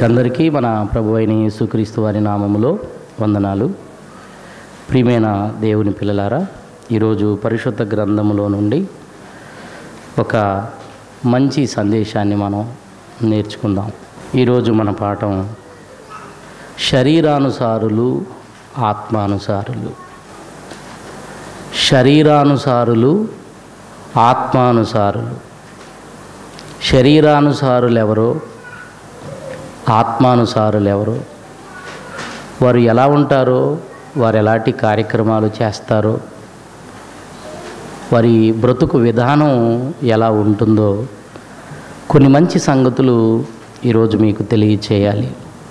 మీకందరికీ మన ప్రభు అయిన యేసుక్రీస్తు వారి నామములో వందనాలు ప్రియమైన దేవుని పిల్లలారా ఈరోజు పరిశుద్ధ గ్రంథములో నుండి ఒక మంచి సందేశాన్ని మనం నేర్చుకుందాం ఈరోజు మన పాఠం శరీరానుసారులు ఆత్మానుసారులు శరీరానుసారులు ఆత్మానుసారులు శరీరానుసారులు ఎవరో ఆత్మానుసారులు ఎవరు వారు ఎలా ఉంటారో వారు ఎలాంటి కార్యక్రమాలు చేస్తారో వారి బ్రతుకు విధానం ఎలా ఉంటుందో కొన్ని మంచి సంగతులు ఈరోజు మీకు తెలియచేయాలి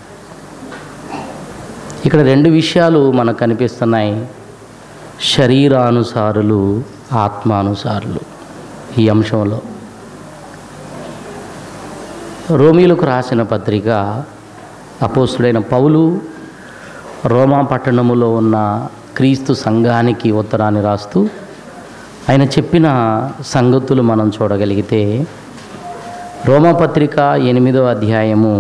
ఇక్కడ రెండు విషయాలు మనకు కనిపిస్తున్నాయి శరీరానుసారులు ఆత్మానుసారులు ఈ అంశంలో రోమిలకు రాసిన పత్రిక అపోస్తుడైన పౌలు రోమా పట్టణములో ఉన్న క్రీస్తు సంఘానికి ఉత్తరాన్ని రాస్తూ ఆయన చెప్పిన సంగతులు మనం చూడగలిగితే రోమా పత్రిక ఎనిమిదో అధ్యాయము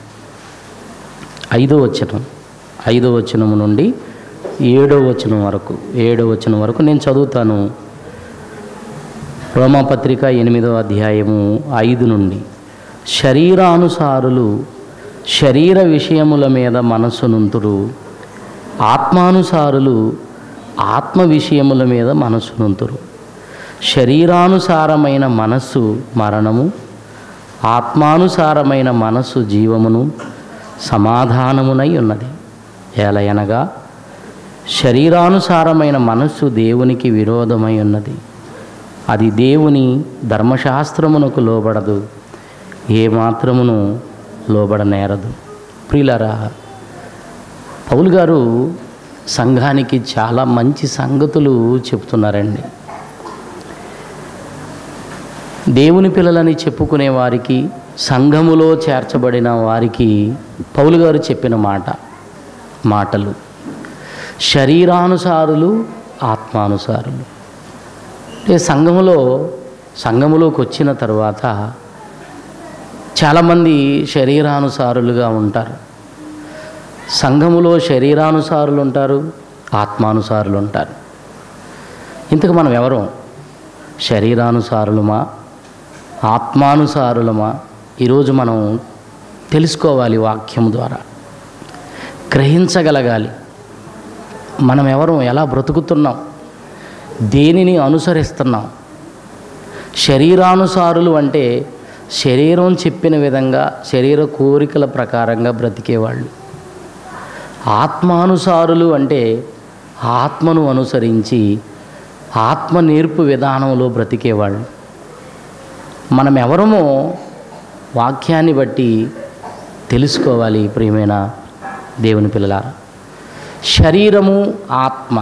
ఐదో వచనం ఐదో వచనము నుండి ఏడో వచనం వరకు ఏడో వచనం వరకు నేను చదువుతాను రోమాపత్రిక ఎనిమిదో అధ్యాయము ఐదు నుండి శరీరానుసారులు శరీర విషయముల మీద మనస్సునుంతురు ఆత్మానుసారులు ఆత్మ విషయముల మీద మనస్సునుంతురు శరీరానుసారమైన మనస్సు మరణము ఆత్మానుసారమైన మనస్సు జీవమును సమాధానమునై ఉన్నది ఎలయనగా శరీరానుసారమైన మనస్సు దేవునికి విరోధమై ఉన్నది అది దేవుని ధర్మశాస్త్రమునకు లోబడదు ఏ మాత్రమును లోబడనేరదు ప్రియులరా పౌలు గారు సంఘానికి చాలా మంచి సంగతులు చెప్తున్నారండి దేవుని పిల్లలని చెప్పుకునే వారికి సంఘములో చేర్చబడిన వారికి పౌలు గారు చెప్పిన మాట మాటలు శరీరానుసారులు ఆత్మానుసారులు అంటే సంఘములో సంఘములోకి వచ్చిన తర్వాత చాలామంది శరీరానుసారులుగా ఉంటారు సంఘములో శరీరానుసారులు ఉంటారు ఆత్మానుసారులు ఉంటారు ఇంతకు మనం ఎవరు శరీరానుసారులమా ఆత్మానుసారులమా ఈరోజు మనం తెలుసుకోవాలి వాక్యం ద్వారా గ్రహించగలగాలి మనం ఎవరు ఎలా బ్రతుకుతున్నాం దేనిని అనుసరిస్తున్నాం శరీరానుసారులు అంటే శరీరం చెప్పిన విధంగా శరీర కోరికల ప్రకారంగా బ్రతికేవాళ్ళు ఆత్మానుసారులు అంటే ఆత్మను అనుసరించి ఆత్మ నేర్పు విధానంలో బ్రతికేవాళ్ళు మనం ఎవరమో వాక్యాన్ని బట్టి తెలుసుకోవాలి ప్రియమైన దేవుని పిల్లలారా శరీరము ఆత్మ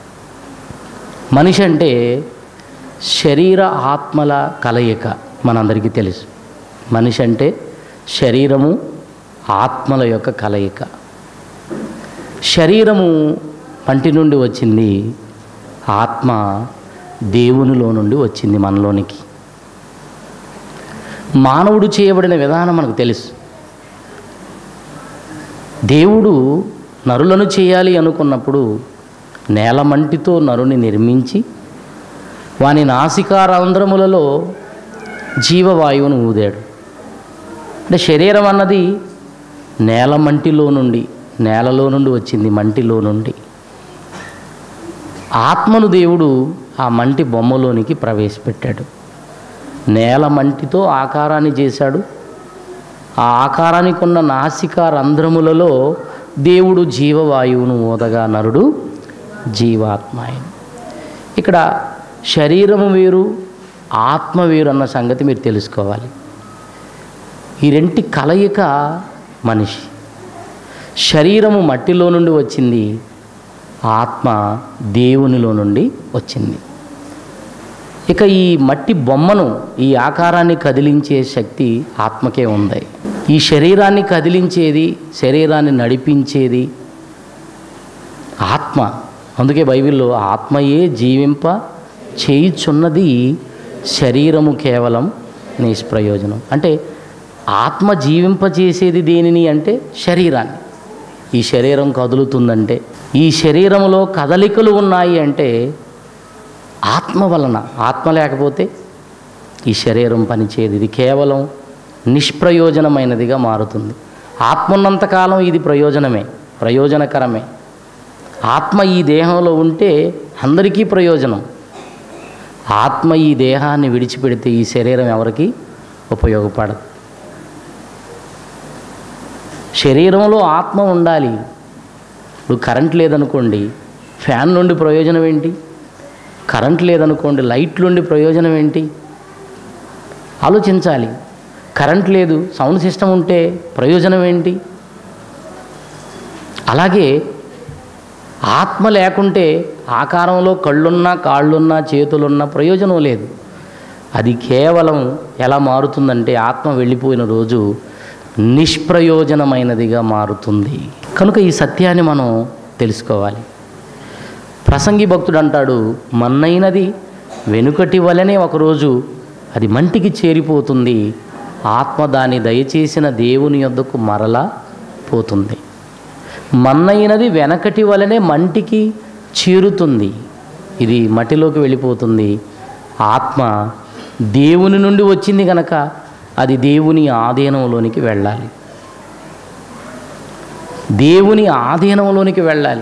మనిషి అంటే శరీర ఆత్మల కలయిక మనందరికీ తెలుసు మనిషి అంటే శరీరము ఆత్మల యొక్క కలయిక శరీరము పంటి నుండి వచ్చింది ఆత్మ దేవునిలో నుండి వచ్చింది మనలోనికి మానవుడు చేయబడిన విధానం మనకు తెలుసు దేవుడు నరులను చేయాలి అనుకున్నప్పుడు నేలమంటితో నరుని నిర్మించి వాని నాసికారంధ్రములలో జీవవాయువును ఊదాడు అంటే శరీరం అన్నది నేల మంటిలో నుండి నేలలో నుండి వచ్చింది మంటిలో నుండి ఆత్మను దేవుడు ఆ మంటి బొమ్మలోనికి ప్రవేశపెట్టాడు నేల మంటితో ఆకారాన్ని చేశాడు ఆ ఆకారానికి ఉన్న నాసిక రంధ్రములలో దేవుడు జీవవాయువును ఊదగా నరుడు జీవాత్మ ఆయన ఇక్కడ శరీరము వేరు ఆత్మ వేరు అన్న సంగతి మీరు తెలుసుకోవాలి ఈ రెంటి కలయిక మనిషి శరీరము మట్టిలో నుండి వచ్చింది ఆత్మ దేవునిలో నుండి వచ్చింది ఇక ఈ మట్టి బొమ్మను ఈ ఆకారాన్ని కదిలించే శక్తి ఆత్మకే ఉంది ఈ శరీరాన్ని కదిలించేది శరీరాన్ని నడిపించేది ఆత్మ అందుకే బైబిల్లో ఆత్మయే జీవింప చేయుచున్నది శరీరము కేవలం నిష్ప్రయోజనం అంటే ఆత్మ జీవింపచేసేది దేనిని అంటే శరీరాన్ని ఈ శరీరం కదులుతుందంటే ఈ శరీరంలో కదలికలు ఉన్నాయి అంటే ఆత్మ వలన ఆత్మ లేకపోతే ఈ శరీరం పనిచేయదు ఇది కేవలం నిష్ప్రయోజనమైనదిగా మారుతుంది ఆత్మ ఉన్నంతకాలం ఇది ప్రయోజనమే ప్రయోజనకరమే ఆత్మ ఈ దేహంలో ఉంటే అందరికీ ప్రయోజనం ఆత్మ ఈ దేహాన్ని విడిచిపెడితే ఈ శరీరం ఎవరికి ఉపయోగపడదు శరీరంలో ఆత్మ ఉండాలి ఇప్పుడు కరెంట్ లేదనుకోండి ఫ్యాన్ నుండి ప్రయోజనం ఏంటి కరెంట్ లేదనుకోండి లైట్ నుండి ప్రయోజనం ఏంటి ఆలోచించాలి కరెంట్ లేదు సౌండ్ సిస్టమ్ ఉంటే ప్రయోజనం ఏంటి అలాగే ఆత్మ లేకుంటే ఆకారంలో కళ్ళున్నా కాళ్ళున్నా చేతులున్నా ప్రయోజనం లేదు అది కేవలం ఎలా మారుతుందంటే ఆత్మ వెళ్ళిపోయిన రోజు నిష్ప్రయోజనమైనదిగా మారుతుంది కనుక ఈ సత్యాన్ని మనం తెలుసుకోవాలి ప్రసంగి భక్తుడు అంటాడు మన్నైనది వెనుకటి వలనే ఒకరోజు అది మంటికి చేరిపోతుంది ఆత్మ దాన్ని దయచేసిన దేవుని యొద్దకు మరలా పోతుంది మన్నైనది వెనకటి వలనే మంటికి చేరుతుంది ఇది మట్టిలోకి వెళ్ళిపోతుంది ఆత్మ దేవుని నుండి వచ్చింది కనుక అది దేవుని ఆధీనంలోనికి వెళ్ళాలి దేవుని ఆధీనంలోనికి వెళ్ళాలి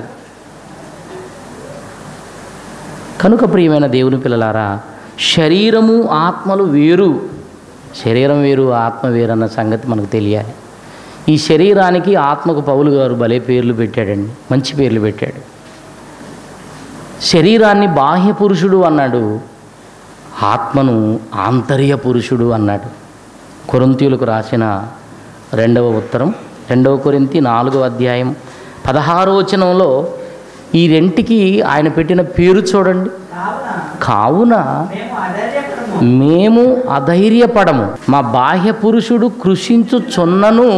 కనుక ప్రియమైన దేవుని పిల్లలారా శరీరము ఆత్మలు వేరు శరీరం వేరు ఆత్మ వేరు అన్న సంగతి మనకు తెలియాలి ఈ శరీరానికి ఆత్మకు పౌలు గారు భలే పేర్లు పెట్టాడండి మంచి పేర్లు పెట్టాడు శరీరాన్ని బాహ్య పురుషుడు అన్నాడు ఆత్మను ఆంతర్య పురుషుడు అన్నాడు కొరింతీయులకు రాసిన రెండవ ఉత్తరం రెండవ కొరింతి నాలుగవ అధ్యాయం పదహారో వచనంలో ఈ రెంటికి ఆయన పెట్టిన పేరు చూడండి కావున మేము అధైర్యపడము మా బాహ్య పురుషుడు కృషించుచున్నను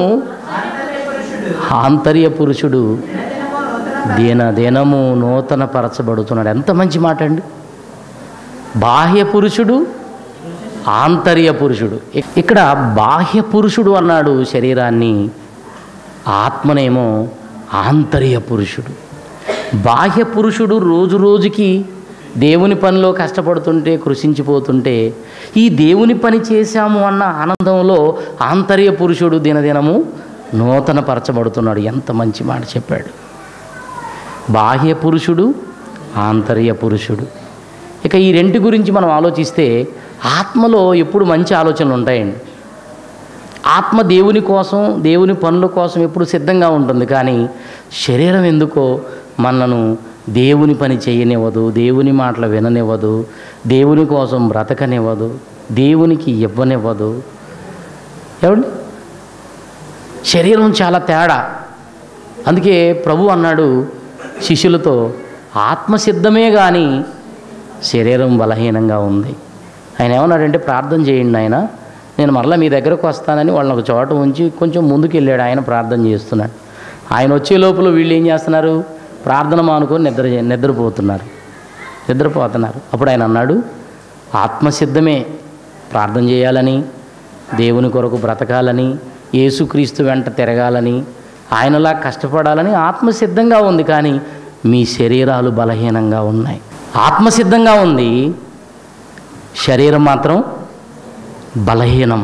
ఆంతర్య పురుషుడు దిన దినము నూతన పరచబడుతున్నాడు ఎంత మంచి మాట అండి బాహ్య పురుషుడు ఆంతర్య పురుషుడు ఇక్- ఇక్కడ బాహ్య పురుషుడు అన్నాడు శరీరాన్ని ఆత్మనేమో ఆంతర్య పురుషుడు బాహ్య పురుషుడు రోజు రోజుకి దేవుని పనిలో కష్టపడుతుంటే కృషించిపోతుంటే ఈ దేవుని పని చేశాము అన్న ఆనందంలో ఆంతర్య పురుషుడు దినదినము నూతన పరచబడుతున్నాడు ఎంత మంచి మాట చెప్పాడు బాహ్య పురుషుడు ఆంతర్య పురుషుడు ఇక ఈ రెంటి గురించి మనం ఆలోచిస్తే ఆత్మలో ఎప్పుడు మంచి ఆలోచనలు ఉంటాయండి ఆత్మ దేవుని కోసం దేవుని పనుల కోసం ఎప్పుడు సిద్ధంగా ఉంటుంది కానీ శరీరం ఎందుకో మనను దేవుని పని చేయనివ్వదు దేవుని మాటలు విననివ్వదు దేవుని కోసం బ్రతకనివ్వదు దేవునికి ఇవ్వనివ్వదు ఏమండి శరీరం చాలా తేడా అందుకే ప్రభు అన్నాడు శిష్యులతో ఆత్మసిద్ధమే కానీ శరీరం బలహీనంగా ఉంది ఆయన ఏమన్నాడంటే ప్రార్థన చేయండి ఆయన నేను మరలా మీ దగ్గరకు వస్తానని వాళ్ళని ఒక చోట ఉంచి కొంచెం ముందుకు వెళ్ళాడు ఆయన ప్రార్థన చేస్తున్నాడు ఆయన వచ్చే లోపల వీళ్ళు ఏం చేస్తున్నారు ప్రార్థన మానుకొని నిద్ర చే- నిద్రపోతున్నారు నిద్రపోతున్నారు అప్పుడు ఆయన అన్నాడు ఆత్మసిద్ధమే ప్రార్థన చేయాలని దేవుని కొరకు బ్రతకాలని యేసుక్రీస్తు వెంట తిరగాలని ఆయనలా కష్టపడాలని ఆత్మసిద్ధంగా ఉంది కానీ మీ శరీరాలు బలహీనంగా ఉన్నాయి ఆత్మసిద్ధంగా ఉంది శరీరం మాత్రం బలహీనం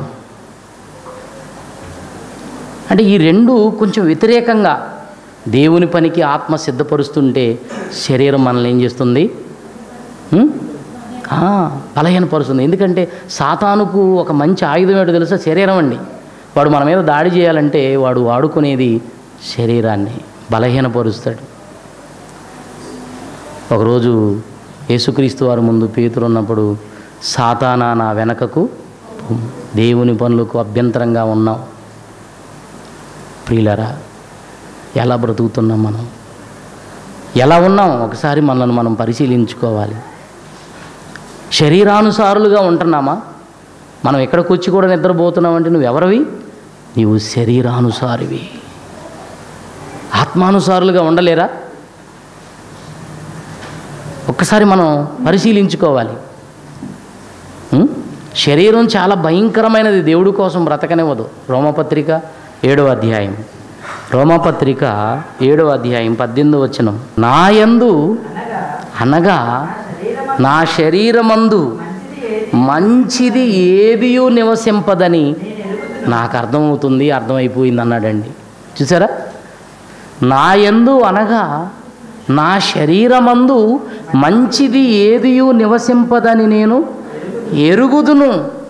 అంటే ఈ రెండు కొంచెం వ్యతిరేకంగా దేవుని పనికి ఆత్మ సిద్ధపరుస్తుంటే శరీరం మనల్ని ఏం చేస్తుంది ఉం? ఆ, బలహీనపరుస్తుంది ఎందుకంటే సాతానుకు ఒక మంచి ఆయుధం ఏంటో తెలుసా శరీరం అండి వాడు మన మీద దాడి చేయాలంటే వాడు వాడుకునేది శరీరాన్ని బలహీనపరుస్తాడు ఒకరోజు యేసుక్రీస్తు వారి ముందు పేతురు ఉన్నప్పుడు సాతానా నా వెనకకు పొమ్ము. దేవుని పనులకు అభ్యంతరంగా ఉన్నాం ప్రియులరా ఎలా బ్రతుకుతున్నాం మనం ఎలా ఉన్నాం ఒకసారి మనల్ని మనం పరిశీలించుకోవాలి శరీరానుసారులుగా ఉంటున్నామా మనం ఎక్కడికి వచ్చి కూడా నిద్రపోతున్నామంటే నువ్వు ఎవరివి నీవు శరీరానుసారివి ఆత్మానుసారులుగా ఉండలేరా ఒక్కసారి మనం పరిశీలించుకోవాలి ఉం? శరీరం చాలా భయంకరమైనది దేవుడి కోసం బ్రతకనివ్వదు రోమపత్రిక ఏడవ అధ్యాయం రోమపత్రిక ఏడవ అధ్యాయం పద్దెనిమిది వచనం నా యందు అనగా నా శరీరమందు మంచిది ఏదియూ నివసింపదని నాకు అర్థమవుతుంది అర్థమైపోయింది అన్నాడండి చూసారా నా యందు అనగా నా శరీరమందు మంచిది ఏదియూ నివసింపదని నేను ఎరుగుదును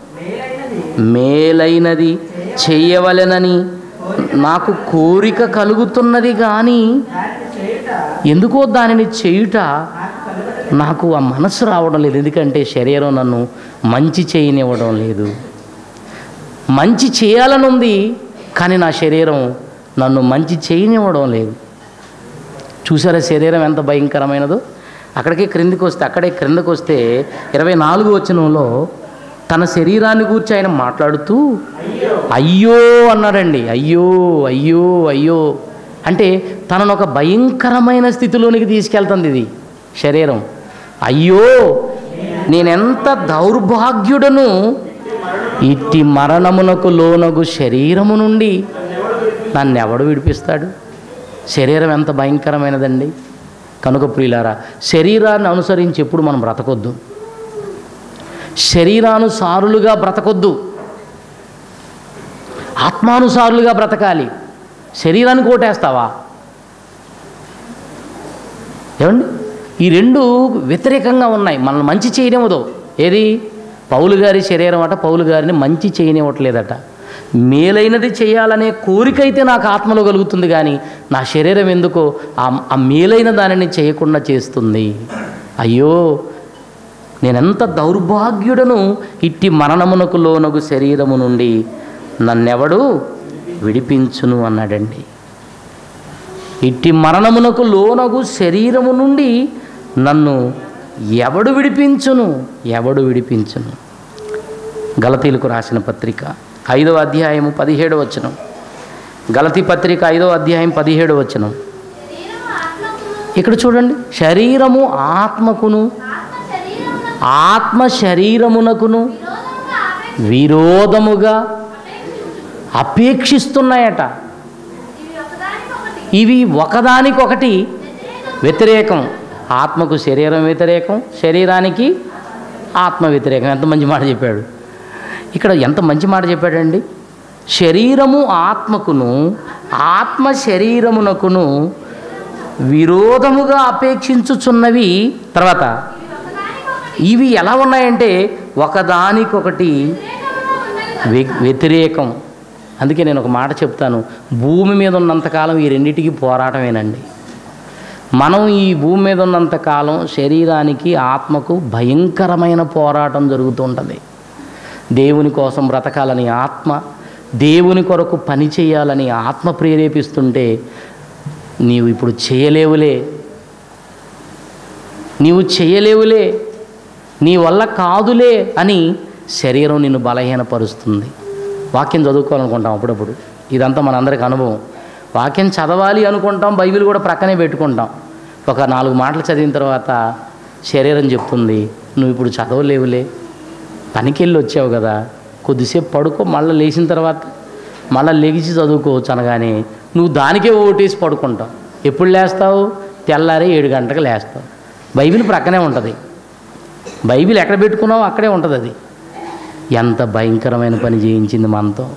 మేలైనది చెయ్యవలెనని నాకు కోరిక కలుగుతున్నది కానీ ఎందుకో దానిని చేయుట నాకు ఆ మనసు రావడం లేదు ఎందుకంటే శరీరం నన్ను మంచి చేయనివ్వడం లేదు మంచి చేయాలని ఉంది కానీ నా శరీరం నన్ను మంచి చేయనివ్వడం లేదు చూసారా శరీరం ఎంత భయంకరమైనదో అక్కడికే క్రిందికి వస్తే అక్కడే క్రిందకు వస్తే ఇరవై నాలుగు వచనంలో తన శరీరాన్ని గురించి ఆయన మాట్లాడుతూ అయ్యో అన్నాడండి అయ్యో అయ్యో అయ్యో అంటే తనను ఒక భయంకరమైన స్థితిలోనికి తీసుకెళ్తుంది ఇది శరీరం అయ్యో నేనెంత దౌర్భాగ్యుడను ఇట్టి మరణమునకు లోనగు శరీరము నుండి నన్ను ఎవడు విడిపిస్తాడు శరీరం ఎంత భయంకరమైనదండి కనుక ప్రియులారా శరీరాన్ని అనుసరించి ఎప్పుడు మనం బ్రతకొద్దు శరీరానుసారులుగా బ్రతకొద్దు ఆత్మానుసారులుగా బ్రతకాలి శరీరానికి ఓటేస్తావా ఏమండి ఈ రెండు వ్యతిరేకంగా ఉన్నాయి మనల్ని మంచి చేయనివ్వదు ఏది పౌలు గారి శరీరం అట పౌలు గారిని మంచి చేయనివ్వట్లేదట మేలైనది చేయాలనే కోరిక అయితే నాకు ఆత్మలో కలుగుతుంది కానీ నా శరీరం ఎందుకో ఆ ఆ మేలైన దానిని చేయకుండా చేస్తుంది అయ్యో నేనెంత దౌర్భాగ్యుడను ఇట్టి మరణమునకు లోనగు శరీరము నుండి నన్నెవడు విడిపించును అన్నాడండి ఇట్టి మరణమునకు లోనగు శరీరము నుండి నన్ను ఎవడు విడిపించును ఎవడు విడిపించును గలతీలకు రాసిన పత్రిక ఐదవ అధ్యాయము పదిహేడు వచనం గలతి పత్రిక ఐదవ అధ్యాయం పదిహేడు వచనం ఇక్కడ చూడండి శరీరము ఆత్మకును ఆత్మ శరీరమునకును విరోధముగా అపేక్షిస్తున్నాయట ఇవి ఒకదానికొకటి వ్యతిరేకం ఆత్మకు శరీరం వ్యతిరేకం శరీరానికి ఆత్మ వ్యతిరేకం ఎంత మంచి మాట చెప్పాడు ఇక్కడ ఎంత మంచి మాట చెప్పాడండి శరీరము ఆత్మకును ఆత్మ శరీరమునకును విరోధముగా అపేక్షించుచున్నవి తర్వాత ఇవి ఎలా ఉన్నాయంటే ఒకదానికొకటి వ్య- వ్యతిరేకం అందుకే నేను ఒక మాట చెప్తాను భూమి మీద ఉన్నంతకాలం ఈ రెండింటికి పోరాటమేనండి మనం ఈ భూమి మీద ఉన్నంతకాలం శరీరానికి ఆత్మకు భయంకరమైన పోరాటం జరుగుతూ ఉంటుంది దేవుని కోసం బ్రతకాలని ఆత్మ దేవుని కొరకు పని చేయాలని ఆత్మ ప్రేరేపిస్తుంటే నీవు ఇప్పుడు చేయలేవులే నీవు చేయలేవులే నీ వల్ల కాదులే అని శరీరం నిన్ను బలహీనపరుస్తుంది వాక్యం చదువుకోవాలనుకుంటాం అప్పుడప్పుడు ఇదంతా మనందరికి అనుభవం వాక్యం చదవాలి అనుకుంటాం బైబిల్ కూడా ప్రక్కనే పెట్టుకుంటాం ఒక నాలుగు మాటలు చదివిన తర్వాత శరీరం చెప్తుంది నువ్వు ఇప్పుడు చదవలేవులే పనికి వెళ్ళి వచ్చావు కదా కొద్దిసేపు పడుకో మళ్ళీ లేచిన తర్వాత మళ్ళీ లెగిసి చదువుకోవచ్చు అనగానే నువ్వు దానికే ఓటేసి పడుకుంటావు ఎప్పుడు లేస్తావు తెల్లారి ఏడు గంటలకు లేస్తావు బైబిల్ ప్రక్కనే ఉంటుంది బైబిల్ ఎక్కడ పెట్టుకున్నావో అక్కడే ఉంటుంది అది ఎంత భయంకరమైన పని చేయించింది మనతో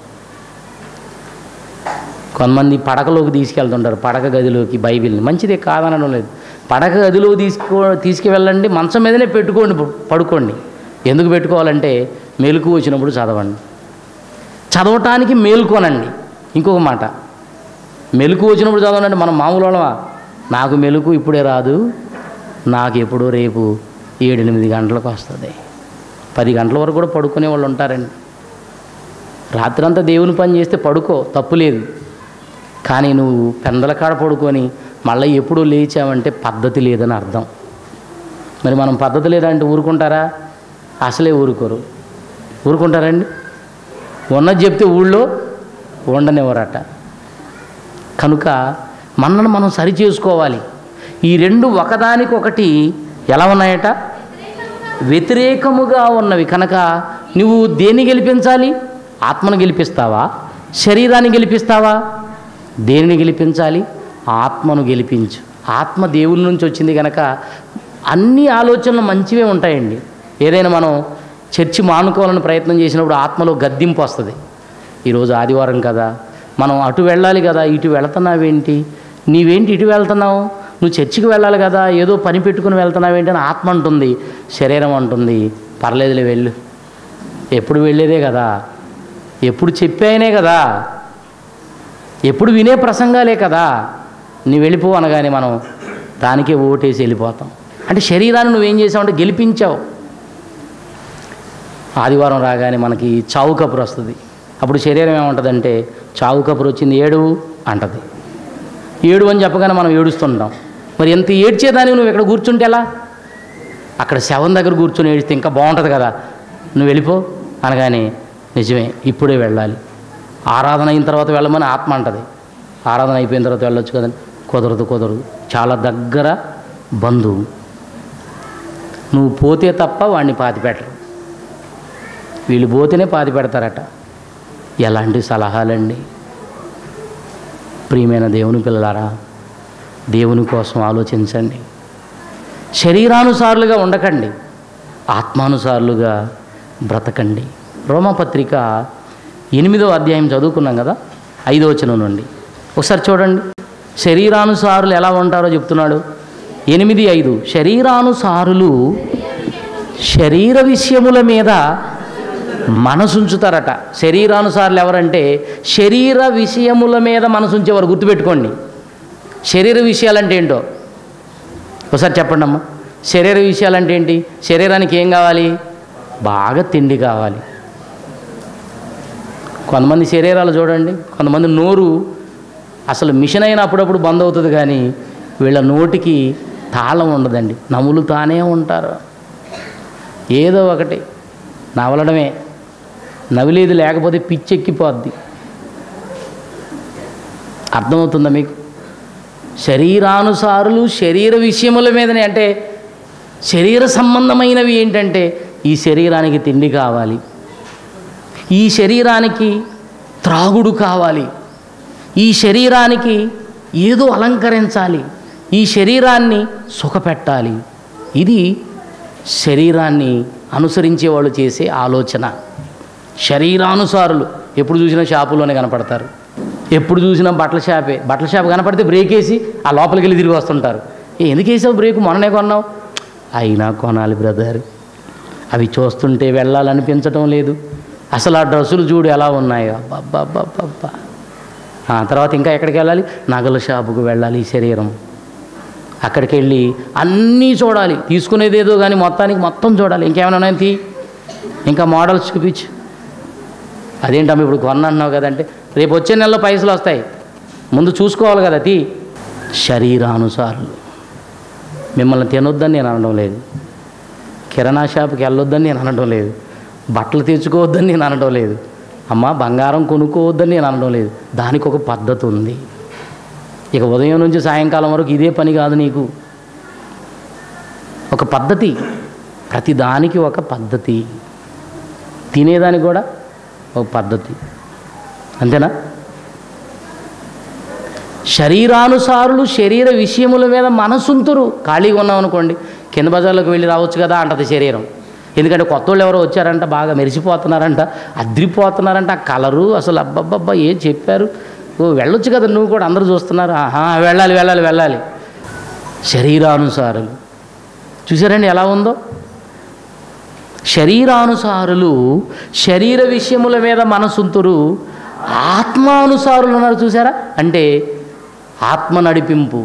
కొంతమంది పడకలోకి తీసుకెళ్తుంటారు పడక గదిలోకి బైబిల్ని మంచిదే కాదనడం లేదు పడక గదిలో తీసుకో తీసుకువెళ్ళండి మంచం మీదనే పెట్టుకోండి పు- పడుకోండి ఎందుకు పెట్టుకోవాలంటే మెలకు వచ్చినప్పుడు చదవండి చదవటానికి మేలుకోనండి ఇంకొక మాట మెలకు వచ్చినప్పుడు చదవండి మనం మామూలు వాళ్ళమా నాకు మెలకు ఇప్పుడే రాదు నాకు ఎప్పుడో రేపు ఏడెనిమిది గంటలకు వస్తుంది పది గంటల వరకు కూడా పడుకునే వాళ్ళు ఉంటారండి రాత్రంతా దేవుని పని చేస్తే పడుకో తప్పు లేదు కానీ నువ్వు పెందల కాడ పడుకొని మళ్ళీ ఎప్పుడు లేచావంటే పద్ధతి లేదని అర్థం మరి మనం పద్ధతి లేదంటే ఊరుకుంటారా అసలే ఊరుకోరు ఊరుకుంటారండి ఉన్నది చెప్తే ఊళ్ళో ఉండనివ్వరట కనుక మనల్ని మనం సరి చేసుకోవాలి ఈ రెండు ఒకదానికొకటి ఎలా ఉన్నాయట వ్యతిరేకముగా ఉన్నవి కనుక నువ్వు దేన్ని గెలిపించాలి ఆత్మను గెలిపిస్తావా శరీరాన్ని గెలిపిస్తావా దేనిని గెలిపించాలి ఆత్మను గెలిపించు ఆత్మ దేవుని నుంచి వచ్చింది కనుక అన్ని ఆలోచనలు మంచివే ఉంటాయండి ఏదైనా మనం చర్చి మానుకోవాలని ప్రయత్నం చేసినప్పుడు ఆత్మలో గద్దింపు వస్తుంది ఈరోజు ఆదివారం కదా మనం అటు వెళ్ళాలి కదా ఇటు వెళుతున్నావేంటి నీవేంటి ఇటు వెళ్తున్నావు నువ్వు చర్చికి వెళ్ళాలి కదా ఏదో పని పెట్టుకుని వెళ్తున్నావేంటి అని ఆత్మ అంటుంది శరీరం అంటుంది పర్లేదులే వెళ్ళు ఎప్పుడు వెళ్ళేదే కదా ఎప్పుడు చెప్పాయనే కదా ఎప్పుడు వినే ప్రసంగాలే కదా నీ వెళ్ళిపో అనగానే మనం దానికే ఓటేసి వెళ్ళిపోతాం అంటే శరీరాన్ని నువ్వేం చేసావంటే గెలిపించావు ఆదివారం రాగానే మనకి చావు కబురు వస్తుంది అప్పుడు శరీరం ఏముంటుందంటే చావు కబురు వచ్చింది ఏడు అంటది ఏడు అని చెప్పగానే మనం ఏడుస్తుంటాం మరి ఎంత ఏడ్చేదానికి నువ్వు ఇక్కడ కూర్చుంటే ఎలా అక్కడ శవం దగ్గర కూర్చొని ఏడిస్తే ఇంకా బాగుంటుంది కదా నువ్వు వెళ్ళిపో అనగానే నిజమే ఇప్పుడే వెళ్ళాలి ఆరాధన అయిన తర్వాత వెళ్ళమని ఆత్మ అంటది ఆరాధన అయిపోయిన తర్వాత వెళ్ళొచ్చు కదండి కుదరదు కుదరదు చాలా దగ్గర బంధువు నువ్వు పోతే తప్ప వాడిని పాతి పెట్టరు వీళ్ళు పోతేనే పాతి పెడతారట ఎలాంటి సలహాలండి ప్రియమైన దేవుని పిల్లలారా దేవుని కోసం ఆలోచించండి శరీరానుసారులుగా ఉండకండి ఆత్మానుసారులుగా బ్రతకండి రోమపత్రిక ఎనిమిదో అధ్యాయం చదువుకున్నాం కదా ఐదో వచనం నుండి ఒకసారి చూడండి శరీరానుసారులు ఎలా ఉంటారో చెప్తున్నాడు ఎనిమిది ఐదు శరీరానుసారులు శరీర విషయముల మీద మనసుంచుతారట శరీరానుసారులు ఎవరంటే శరీర విషయముల మీద మనసుంచేవారు గుర్తుపెట్టుకోండి శరీర విషయాలంటే ఏంటో ఒకసారి చెప్పండి అమ్మా శరీర విషయాలంటే ఏంటి శరీరానికి ఏం కావాలి బాగా తిండి కావాలి కొంతమంది శరీరాలు చూడండి కొంతమంది నోరు అసలు మిషన్ అయినా అప్పుడప్పుడు బంద్ అవుతుంది కానీ వీళ్ళ నోటికి తాళం ఉండదండి నములుతానే ఉంటారు ఏదో ఒకటి నవలడమే నవిలేది లేకపోతే పిచ్చెక్కిపోద్ది అర్థమవుతుందా మీకు శరీరానుసారులు శరీర విషయముల మీదనే అంటే శరీర సంబంధమైనవి ఏంటంటే ఈ శరీరానికి తిండి కావాలి ఈ శరీరానికి త్రాగుడు కావాలి ఈ శరీరానికి ఏదో అలంకరించాలి ఈ శరీరాన్ని సుఖపెట్టాలి ఇది శరీరాన్ని అనుసరించే వాళ్ళు చేసే ఆలోచన శరీరానుసారులు ఎప్పుడు చూసినా షాపులోనే కనపడతారు ఎప్పుడు చూసినా బట్టల షాపే బట్టల షాప్ కనపడితే బ్రేక్ వేసి ఆ లోపలికి వెళ్ళి తిరిగి వస్తుంటారు ఏ ఎందుకు వేసావు బ్రేక్ మొన్ననే కొన్నావు అయినా కొనాలి బ్రదర్ అవి చూస్తుంటే వెళ్ళాలనిపించటం లేదు అసలు ఆ డ్రెస్సులు చూడు ఎలా ఉన్నాయో అబ్బబ్బబ్బబ్బా ఆ తర్వాత ఇంకా ఎక్కడికి వెళ్ళాలి నగల షాపుకు వెళ్ళాలి ఈ శరీరం అక్కడికి వెళ్ళి అన్నీ చూడాలి తీసుకునేది ఏదో కానీ మొత్తానికి మొత్తం చూడాలి ఇంకేమైనా ఉన్నాయని తీ ఇంకా మోడల్స్ చూపించు అదేంటమ్మ ఇప్పుడు కొన్నాన్నావు కదంటే రేపు వచ్చే నెలలో పైసలు వస్తాయి ముందు చూసుకోవాలి కదా తీ శరీరానుసారులు మిమ్మల్ని తినొద్దని నేను అనడం లేదు కిరాణా షాప్కి వెళ్ళొద్దని నేను అనడం లేదు బట్టలు తెచ్చుకోవద్దని నేను అనడం లేదు అమ్మ బంగారం కొనుక్కోవద్దని నేను అనడం లేదు దానికి ఒక పద్ధతి ఉంది ఇక ఉదయం నుంచి సాయంకాలం వరకు ఇదే పని కాదు నీకు ఒక పద్ధతి ప్రతి దానికి ఒక పద్ధతి తినేదానికి కూడా ఒక పద్ధతి అంతేనా శరీరానుసారులు శరీర విషయముల మీద మనసుంతురు ఖాళీగా ఉన్నాం అనుకోండి కింద బజార్లోకి వెళ్ళి రావచ్చు కదా అంటది శరీరం ఎందుకంటే కొత్త వాళ్ళు ఎవరో వచ్చారంట బాగా మెరిసిపోతున్నారంట అద్రిపోతున్నారంట ఆ కలరు అసలు అబ్బబ్బబ్బా ఏం చెప్పారు ఓ వెళ్ళొచ్చు కదా నువ్వు కూడా అందరూ చూస్తున్నారు ఆహా వెళ్ళాలి వెళ్ళాలి వెళ్ళాలి శరీరానుసారులు చూసారండి ఎలా ఉందో శరీరానుసారులు శరీర విషయముల మీద మనసుంతురు ఆత్మానుసారులు ఉన్నారు చూసారా అంటే ఆత్మ నడిపింపు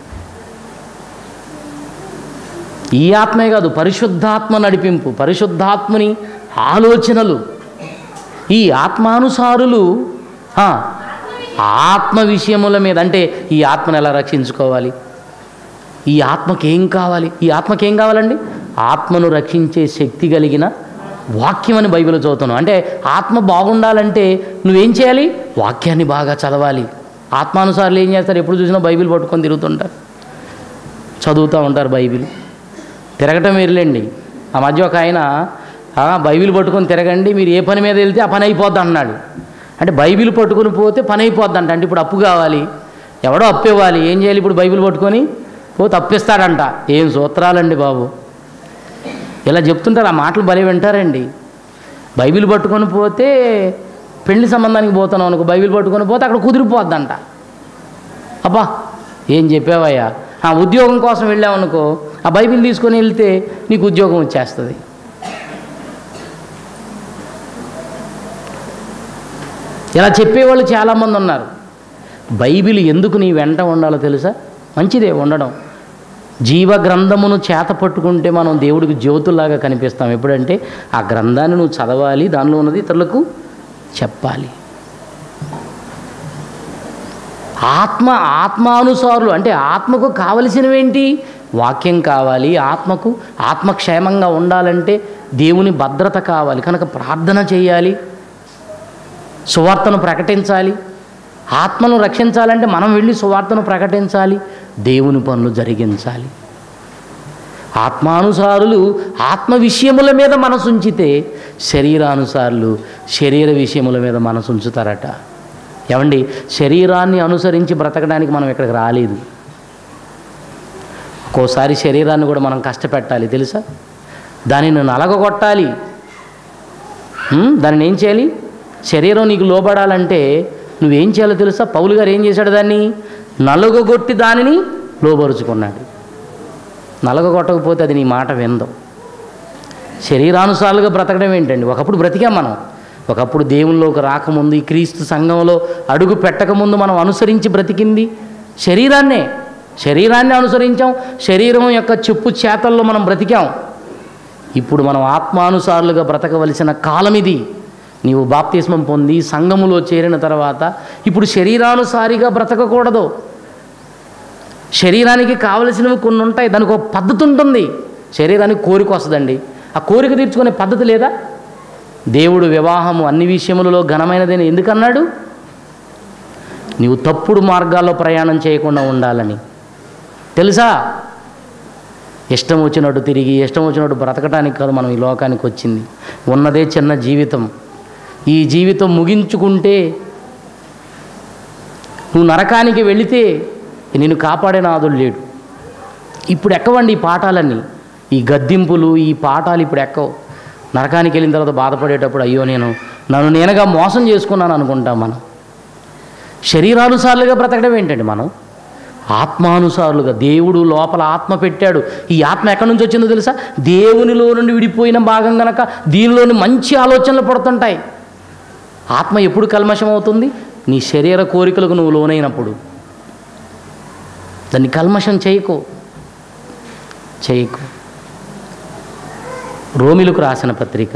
ఈ ఆత్మే కాదు పరిశుద్ధాత్మ నడిపింపు పరిశుద్ధాత్మని ఆలోచనలు ఈ ఆత్మానుసారులు ఆ, ఆత్మ విషయముల మీద అంటే ఈ ఆత్మను ఎలా రక్షించుకోవాలి ఈ ఆత్మకి ఏం కావాలి ఈ ఆత్మకి ఏం కావాలండి ఆత్మను రక్షించే శక్తి కలిగిన వాక్యం అని బైబిల్ చదువుతాను అంటే ఆత్మ బాగుండాలంటే నువ్వేం చేయాలి వాక్యాన్ని బాగా చదవాలి ఆత్మానుసారులు ఏం చేస్తారు ఎప్పుడు చూసినా బైబిల్ పట్టుకొని తిరుగుతుంటారు చదువుతూ ఉంటారు బైబిల్ తిరగటం వెళ్ళండి ఆ మధ్య ఒక ఆయన "ఆ, బైబిల్ పట్టుకొని తిరగండి మీరు ఏ పని మీద వెళ్తే ఆ పని అయిపోద్ది అన్నాడు అంటే బైబిల్ పట్టుకొని పోతే పని అయిపోద్ది అంట అంటే ఇప్పుడు అప్పు కావాలి ఎవడో అప్పు ఇవ్వాలి ఏం చేయాలి ఇప్పుడు బైబిల్ పట్టుకొని పోతే అప్పిస్తాడంట ఏం సూత్రాలండి బాబు ఇలా చెప్తుంటారు ఆ మాటలు భలే వింటారండి బైబిల్ పట్టుకొని పోతే పెళ్లి సంబంధానికి పోతున్నాం అనుకో బైబిల్ పట్టుకొని పోతే అక్కడ కుదిరిపోద్దంట అబ్బా ఏం చెప్పావయ్యా ఆ ఉద్యోగం కోసం వెళ్ళావనుకో ఆ బైబిల్ తీసుకొని వెళ్తే నీకు ఉద్యోగం వచ్చేస్తుంది ఇలా చెప్పేవాళ్ళు చాలామంది ఉన్నారు బైబిల్ ఎందుకు నీ వెంట ఉండాలో తెలుసా మంచిదే ఉండడం జీవ గ్రంథమును చేత పట్టుకుంటే మనం దేవుడికి జ్యోతుల్లాగా కనిపిస్తాం ఎప్పుడంటే ఆ గ్రంథాన్ని నువ్వు చదవాలి దానిలో ఉన్నది ఇతరులకు చెప్పాలి ఆత్మ ఆత్మానుసారులు అంటే ఆత్మకు కావలసినవేంటి వాక్యం కావాలి ఆత్మకు ఆత్మక్షేమంగా ఉండాలంటే దేవుని భద్రత కావాలి కనుక ప్రార్థన చేయాలి సువార్తను ప్రకటించాలి ఆత్మను రక్షించాలంటే మనం వెళ్ళి సువార్తను ప్రకటించాలి దేవుని పనులు జరిగించాలి ఆత్మానుసారులు ఆత్మ విషయముల మీద మనసు ఉంచితే శరీరానుసారులు శరీర విషయముల మీద మనసు ఉంచుతారట ఏమండి శరీరాన్ని అనుసరించి బ్రతకడానికి మనం ఇక్కడికి రాలేదు ఒక్కోసారి శరీరాన్ని కూడా మనం కష్టపెట్టాలి తెలుసా దానిని నలగొట్టాలి హ్మ్? దానిని ఏం చేయాలి శరీరం నీకు లోబడాలంటే నువ్వేం చేయాలో తెలుసా పౌలు గారు ఏం చేశాడు దాన్ని నలుగగొట్టి దానిని లోబరుచుకున్నాడు నలగొట్టకపోతే అది నీ మాట విందు శరీరానుసారులుగా బ్రతకడం ఏంటండి ఒకప్పుడు బ్రతికాం మనం ఒకప్పుడు దేవునిలోకి రాకముందు ఈ క్రీస్తు సంఘంలో అడుగు పెట్టకముందు మనం అనుసరించి బ్రతికింది శరీరాన్నే శరీరాన్ని అనుసరించాం శరీరం యొక్క చెప్పు చేతల్లో మనం బ్రతికాం ఇప్పుడు మనం ఆత్మానుసారులుగా బ్రతకవలసిన కాలం ఇది నీవు బాప్తిస్మం పొంది సంఘములో చేరిన తర్వాత ఇప్పుడు శరీరానుసారిగా బ్రతకకూడదు శరీరానికి కావలసినవి కొన్ని ఉంటాయి దానికి ఒక పద్ధతి ఉంటుంది శరీరానికి కోరిక వస్తుందండి ఆ కోరిక తీర్చుకునే పద్ధతి లేదా దేవుడు వివాహము అన్ని విషయములలో ఘనమైనదని ఎందుకన్నాడు నీవు తప్పుడు మార్గాల్లో ప్రయాణం చేయకుండా ఉండాలని తెలుసా ఇష్టం వచ్చినట్టు తిరిగి ఇష్టం వచ్చినట్టు బ్రతకటానికి కాదు మనం ఈ లోకానికి వచ్చింది ఉన్నదే చిన్న జీవితం ఈ జీవితం ముగించుకుంటే నువ్వు నరకానికి వెళితే నిన్ను కాపాడే నాదుడు లేడు ఇప్పుడు ఎక్కవండి ఈ పాఠాలన్నీ ఈ గద్దింపులు ఈ పాఠాలు ఇప్పుడు ఎక్కవు నరకానికి వెళ్ళిన తర్వాత బాధపడేటప్పుడు అయ్యో నేను నన్ను నేనుగా మోసం చేసుకున్నాను అనుకుంటాం మనం శరీరానుసారులుగా బ్రతకడం ఏంటండి మనం ఆత్మానుసారులుగా దేవుడు లోపల ఆత్మ పెట్టాడు ఈ ఆత్మ ఎక్కడి నుంచి వచ్చిందో తెలుసా దేవునిలో నుండి విడిపోయిన భాగం గనక దీనిలోని మంచి ఆలోచనలు పడుతుంటాయి ఆత్మ ఎప్పుడు కల్మషం అవుతుంది నీ శరీర కోరికలకు నువ్వు లోనైనప్పుడు దాన్ని కల్మషం చేయకు చేయకు రోమిలకు రాసిన పత్రిక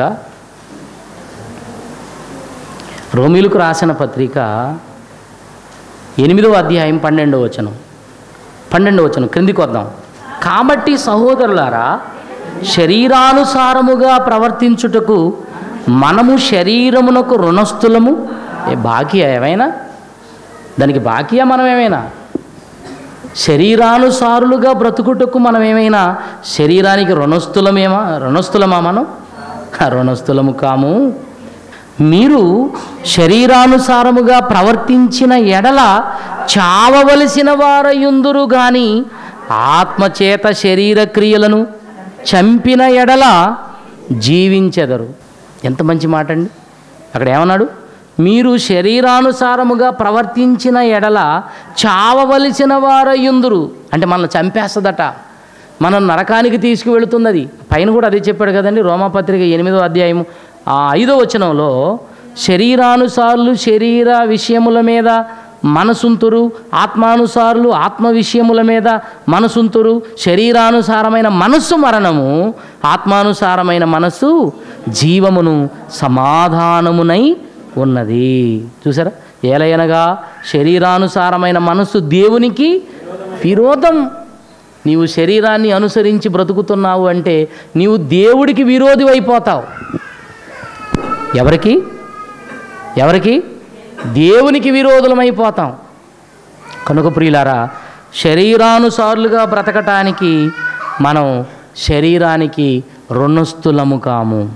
రోమిలకు రాసిన పత్రిక ఎనిమిదవ అధ్యాయం పన్నెండవ వచనం పన్నెండవ వచనం క్రిందికి వద్దాం కాబట్టి సహోదరులారా శరీరానుసారముగా ప్రవర్తించుటకు మనము శరీరమునకు రుణస్థులము ఏ బాకీయా ఏమైనా దానికి బాకీయా మనం ఏమైనా శరీరానుసారులుగా బ్రతుకుటకు మనం ఏమైనా శరీరానికి రుణస్థులమేమా రుణస్థులమా మనం ఆ, రుణస్థులము కాము మీరు శరీరానుసారముగా ప్రవర్తించిన ఎడల చావవలసిన వారయుందురు గాని ఆత్మచేత శరీర క్రియలను చంపిన ఎడల జీవించెదరు ఎంత మంచి మాట అండి అక్కడ ఏమన్నాడు మీరు శరీరానుసారముగా ప్రవర్తించిన ఎడల చావవలసిన వారయ్యుందురు అంటే మనల్ని చంపేస్తుందట మనం నరకానికి తీసుకువెళుతుంది అది పైన కూడా అదే చెప్పాడు కదండి రోమాపత్రిక ఎనిమిదో అధ్యాయము ఆ ఐదో వచనంలో శరీరానుసారులు శరీర విషయముల మీద మనసుంతురు ఆత్మానుసారులు ఆత్మ విషయముల మీద మనసుంతురు శరీరానుసారమైన మనస్సు మరణము ఆత్మానుసారమైన మనస్సు జీవమును సమాధానమునై ఉన్నది చూసారా ఏలయనగా శరీరానుసారమైన మనస్సు దేవునికి విరోధం నీవు శరీరాన్ని అనుసరించి బ్రతుకుతున్నావు అంటే నీవు దేవుడికి విరోధి అయిపోతావు ఎవరికి ఎవరికి దేవునికి విరోధులమైపోతాం కనుక ప్రియులారా శరీరానుసారులుగా బ్రతకటానికి మనం శరీరానికి రుణస్థులము కాము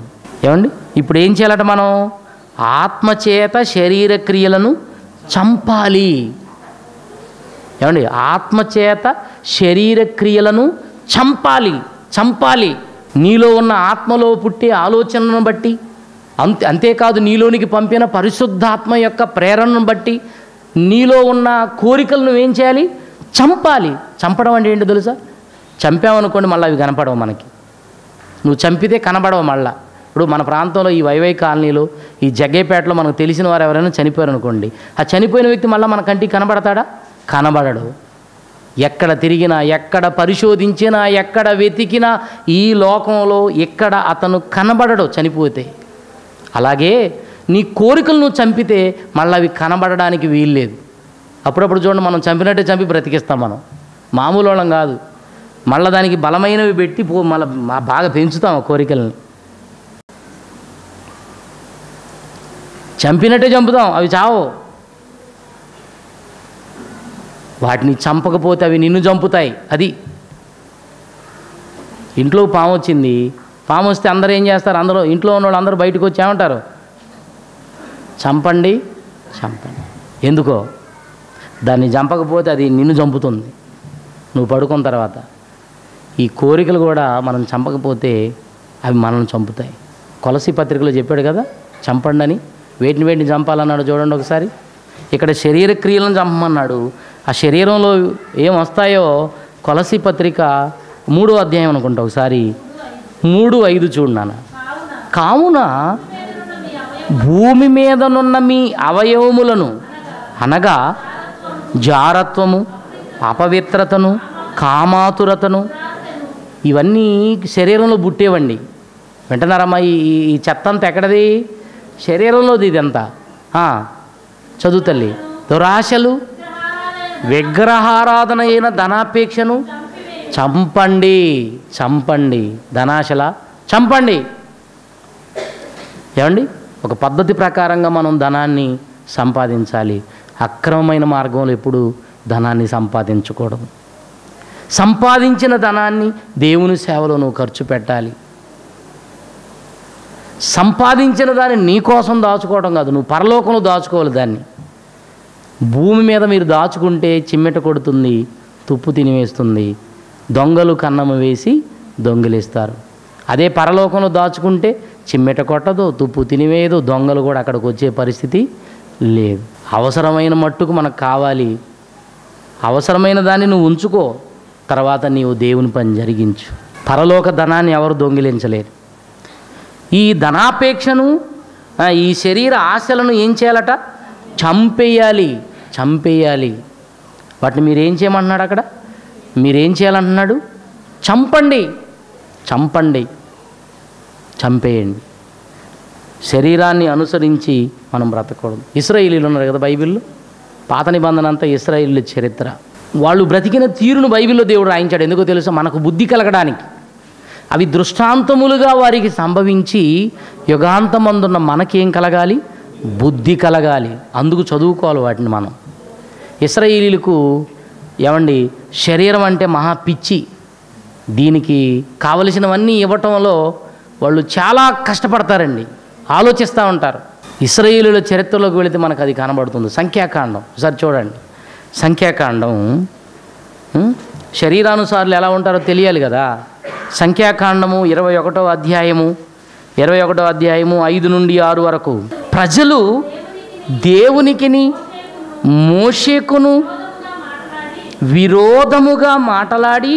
ఏమండి ఇప్పుడు ఏం చేయాలట మనం ఆత్మచేత శరీర క్రియలను చంపాలి ఏమండి ఆత్మచేత శరీర క్రియలను చంపాలి చంపాలి నీలో ఉన్న ఆత్మలో పుట్టే ఆలోచనను బట్టి అంతే అంతేకాదు నీలోనికి పంపిన పరిశుద్ధాత్మ యొక్క ప్రేరణను బట్టి నీలో ఉన్న కోరికలను ఏం చేయాలి చంపాలి చంపడం అంటే ఏంటో తెలుసా చంపామనుకోండి మళ్ళీ అవి కనపడవు మనకి నువ్వు చంపితే కనబడవు మళ్ళా ఇప్పుడు మన ప్రాంతంలో ఈ వైవై కాలనీలో ఈ జగ్గేపేటలో మనకు తెలిసిన వారు ఎవరైనా చనిపోయారు అనుకోండి ఆ చనిపోయిన వ్యక్తి మళ్ళీ మన కంటికి కనబడతాడా కనబడడు ఎక్కడ తిరిగినా ఎక్కడ పరిశోధించినా ఎక్కడ వెతికినా ఈ లోకంలో ఎక్కడ అతను కనబడడు చనిపోతే అలాగే నీ కోరికలు నువ్వు చంపితే మళ్ళీ అవి కనబడడానికి వీల్లేదు అప్పుడప్పుడు చూడండి మనం చంపినట్టే చంపి బ్రతికిస్తాం మనం మామూలు వాళ్ళం కాదు మళ్ళీ దానికి బలమైనవి పెట్టి పో మళ్ళీ బాగా పెంచుతాం ఆ కోరికల్ని చంపినట్టే చంపుతాం అవి చావు వాటిని చంపకపోతే అవి నిన్ను చంపుతాయి అది ఇంట్లో పాము వచ్చింది పాము వస్తే అందరూ ఏం చేస్తారు అందరూ ఇంట్లో ఉన్న వాళ్ళు అందరూ బయటకు వచ్చి ఏమంటారు చంపండి చంపండి ఎందుకో దాన్ని చంపకపోతే అది నిన్ను చంపుతుంది నువ్వు పడుకున్న తర్వాత ఈ కోరికలు కూడా మనం చంపకపోతే అవి మనల్ని చంపుతాయి కొలసి పత్రికలో చెప్పాడు కదా చంపండి అని వేటిని వేటిని చంపాలన్నాడు చూడండి ఒకసారి ఇక్కడ శరీర క్రియలను చంపమన్నాడు ఆ శరీరంలో ఏం వస్తాయో కొలసి పత్రిక మూడో అధ్యాయం అనుకుంటా ఒకసారి మూడు ఐదు చూడు నాన్న కావున భూమి మీదనున్న మీ అవయవములను అనగా జారత్వము అపవిత్రతను కామాతురతను ఇవన్నీ శరీరంలో పుట్టేవండి వింటున్నారమ్మా ఈ ఈ- ఈ చెత్త అంతా ఎక్కడది శరీరంలోది ఇదంతా ఆ, చదువు తల్లి దురాశలు విగ్రహారాధన అయిన ధనాపేక్షను చంపండి చంపండి ధనాశల చంపండి ఏమండి ఒక పద్ధతి ప్రకారంగా మనం ధనాన్ని సంపాదించాలి అక్రమమైన మార్గంలో ఎప్పుడు ధనాన్ని సంపాదించకూడదు సంపాదించిన ధనాన్ని దేవుని సేవలో నువ్వు ఖర్చు పెట్టాలి సంపాదించిన దాన్ని నీ కోసం దాచుకోవడం కాదు నువ్వు పరలోకంలో దాచుకోవాలి దాన్ని భూమి మీద మీరు దాచుకుంటే చిమ్మెట కొడుతుంది తుప్పు తినివేస్తుంది దొంగలు కన్నము వేసి దొంగిలిస్తారు అదే పరలోకంలో దాచుకుంటే చిమ్మెట కొట్టదు తుప్పు తినివేయదు దొంగలు కూడా అక్కడికి వచ్చే పరిస్థితి లేదు అవసరమైన మట్టుకు మనకు కావాలి అవసరమైన దాన్ని నువ్వు ఉంచుకో తర్వాత నీవు దేవుని పని జరిగించు పరలోక ధనాన్ని ఎవరు దొంగిలించలేరు ఈ ధనాపేక్షను ఆ, ఈ శరీర ఆశలను ఏం చేయాలట చంపేయాలి చంపేయాలి వాటిని మీరేం చేయమంటున్నాడు అక్కడ మీరేం చేయాలంటున్నాడు చంపండి చంపండి చంపేయండి శరీరాన్ని అనుసరించి మనం బ్రతకూడదు ఇస్రాయిలీలు ఉన్నారు కదా బైబిల్లో పాత నిబంధన అంతా ఇస్రాయిల్ చరిత్ర వాళ్ళు బ్రతికిన తీరును బైబిల్లో దేవుడు రాయించాడు ఎందుకో తెలుసా మనకు బుద్ధి కలగడానికి అవి దృష్టాంతములుగా వారికి సంభవించి యుగాంతమందున్న మనకేం కలగాలి బుద్ధి కలగాలి అందుకు చదువుకోవాలి వాటిని మనం ఇస్రాయేలీలకు ఏమండి శరీరం అంటే మహా పిచ్చి దీనికి కావలసినవన్నీ ఇవ్వటంలో వాళ్ళు చాలా కష్టపడతారండి ఆలోచిస్తూ ఉంటారు ఇస్రాయేలుల చరిత్రలోకి వెళితే మనకు అది కనబడుతుంది సంఖ్యాకాండం ఒకసారి చూడండి సంఖ్యాకాండం ఉం? శరీరానుసారులు ఎలా ఉంటారో తెలియాలి కదా సంఖ్యాకాండము ఇరవై ఒకటో అధ్యాయము ఇరవై ఒకటో అధ్యాయము ఐదు నుండి ఆరు వరకు ప్రజలు దేవునికిని మోషేకును విరోధముగా మాటలాడి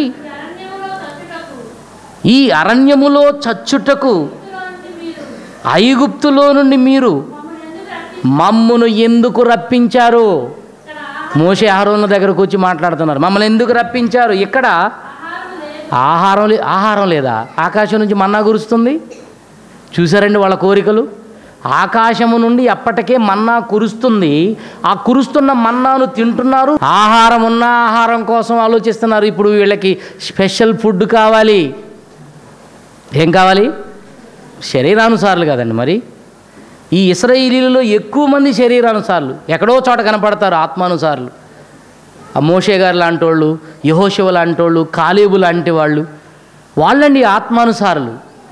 ఈ అరణ్యములో చచ్చుటకు ఐగుప్తులో నుండి మీరు మమ్మును ఎందుకు రప్పించారు మోషే ఆహారం దగ్గరకు వచ్చి మాట్లాడుతున్నారు మమ్మల్ని ఎందుకు రప్పించారు ఇక్కడ ఆహారం లే ఆహారం లేదా ఆకాశం నుంచి మన్నా కురుస్తుంది చూసారండి వాళ్ళ కోరికలు ఆకాశము నుండి అప్పటికే మన్నా కురుస్తుంది ఆ కురుస్తున్న మన్నాను తింటున్నారు ఆహారం ఉన్న ఆహారం కోసం ఆలోచిస్తున్నారు ఇప్పుడు వీళ్ళకి స్పెషల్ ఫుడ్ కావాలి ఏం కావాలి శరీరానుసారులు కదండి మరి ఈ ఇస్రాయిలీలలో ఎక్కువ మంది శరీరానుసారులు ఎక్కడో చోట కనపడతారు ఆత్మానుసారులు ఆ మోషే గారు లాంటి వాళ్ళు యహోశివ లాంటి వాళ్ళు కాలేబు లాంటి వాళ్ళు వాళ్ళండి ఆత్మానుసారులు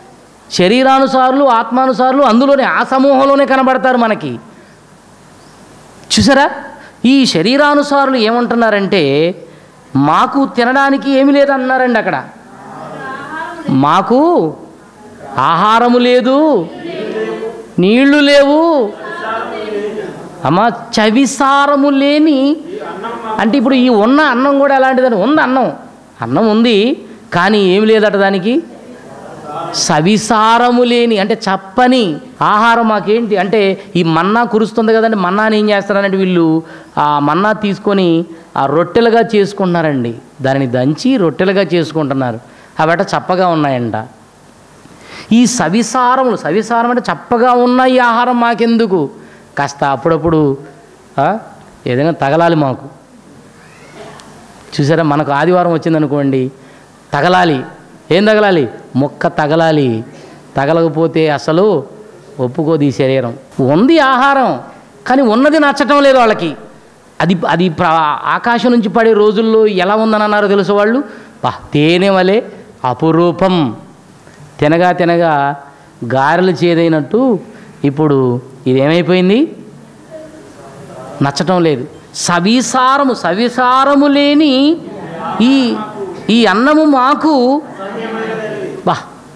శరీరానుసారులు ఆత్మానుసారులు అందులోనే ఆ సమూహంలోనే కనబడతారు మనకి చూసారా ఈ శరీరానుసారులు ఏమంటున్నారంటే మాకు తినడానికి ఏమీ లేదన్నారండి అక్కడ మాకు ఆహారము లేదు నీళ్లు లేవు అమ్మ చవిసారము లేని అంటే ఇప్పుడు ఈ ఉన్న అన్నం కూడా ఎలాంటిదని ఉంది అన్నం అన్నం ఉంది కానీ ఏమి లేదట దానికి సవిసారము లేని అంటే చప్పని ఆహారం మాకేంటి అంటే ఈ మన్నా కురుస్తుంది కదండి మన్నాని ఏం చేస్తారంటే వీళ్ళు ఆ మన్నా తీసుకొని ఆ రొట్టెలుగా చేసుకుంటున్నారండి దానిని దంచి రొట్టెలుగా చేసుకుంటున్నారు అవట చప్పగా ఉన్నాయంట ఈ సవిసారములు సవిసారం అంటే చప్పగా ఉన్న ఈ ఆహారం మాకెందుకు కాస్త అప్పుడప్పుడు ఆ, ఏదైనా తగలాలి మాకు చూసారా మనకు ఆదివారం వచ్చిందనుకోండి తగలాలి ఏం తగలాలి మొక్క తగలాలి తగలకపోతే అసలు ఒప్పుకోదు ఈ శరీరం ఉంది ఆహారం కానీ ఉన్నది నచ్చటం లేదు వాళ్ళకి అది అది ప్ర- ఆకాశం నుంచి పడే రోజుల్లో ఎలా ఉందని అన్నారో తెలుసు వాళ్ళు బా తేనె వలె అపురూపం తినగా తినగా గారెలు చేదైనట్టు ఇప్పుడు ఇదేమైపోయింది నచ్చటం లేదు సవిసారము సవిసారము లేని ఈ ఈ అన్నము మాకు బా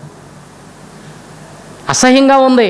అసహ్యంగా ఉంది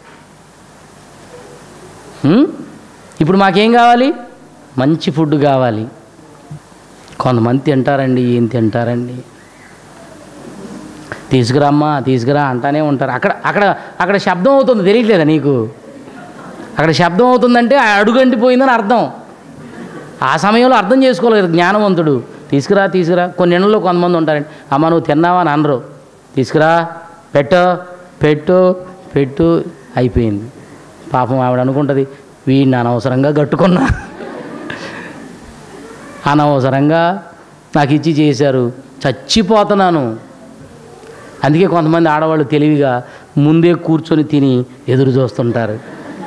ఉం? ఇప్పుడు మాకేం కావాలి మంచి ఫుడ్ కావాలి కొంతమంది తింటారండి ఏం తింటారండి తీసుకురామ్మా తీసుకురా అంటానే ఉంటారు అక్కడ అక్కడ అక్కడ శబ్దం అవుతుంది తెలియట్లేదా నీకు అక్కడ శబ్దం అవుతుందంటే ఆ అడుగంటిపోయిందని అర్థం ఆ సమయంలో అర్థం చేసుకోలేదు జ్ఞానవంతుడు తీసుకురా తీసుకురా కొన్ని ఇళ్ళలో కొంతమంది ఉంటారండి అమ్మ నువ్వు తిన్నావా అని అనరు తీసుకురా పెట్టు పెట్టు పెట్టు అయిపోయింది పాపం ఆవిడ అనుకుంటుంది వీడిని అనవసరంగా కట్టుకున్నా అనవసరంగా నాకు ఇచ్చి చేశారు చచ్చిపోతున్నాను అందుకే కొంతమంది ఆడవాళ్ళు తెలివిగా ముందే కూర్చొని తిని ఎదురు చూస్తుంటారు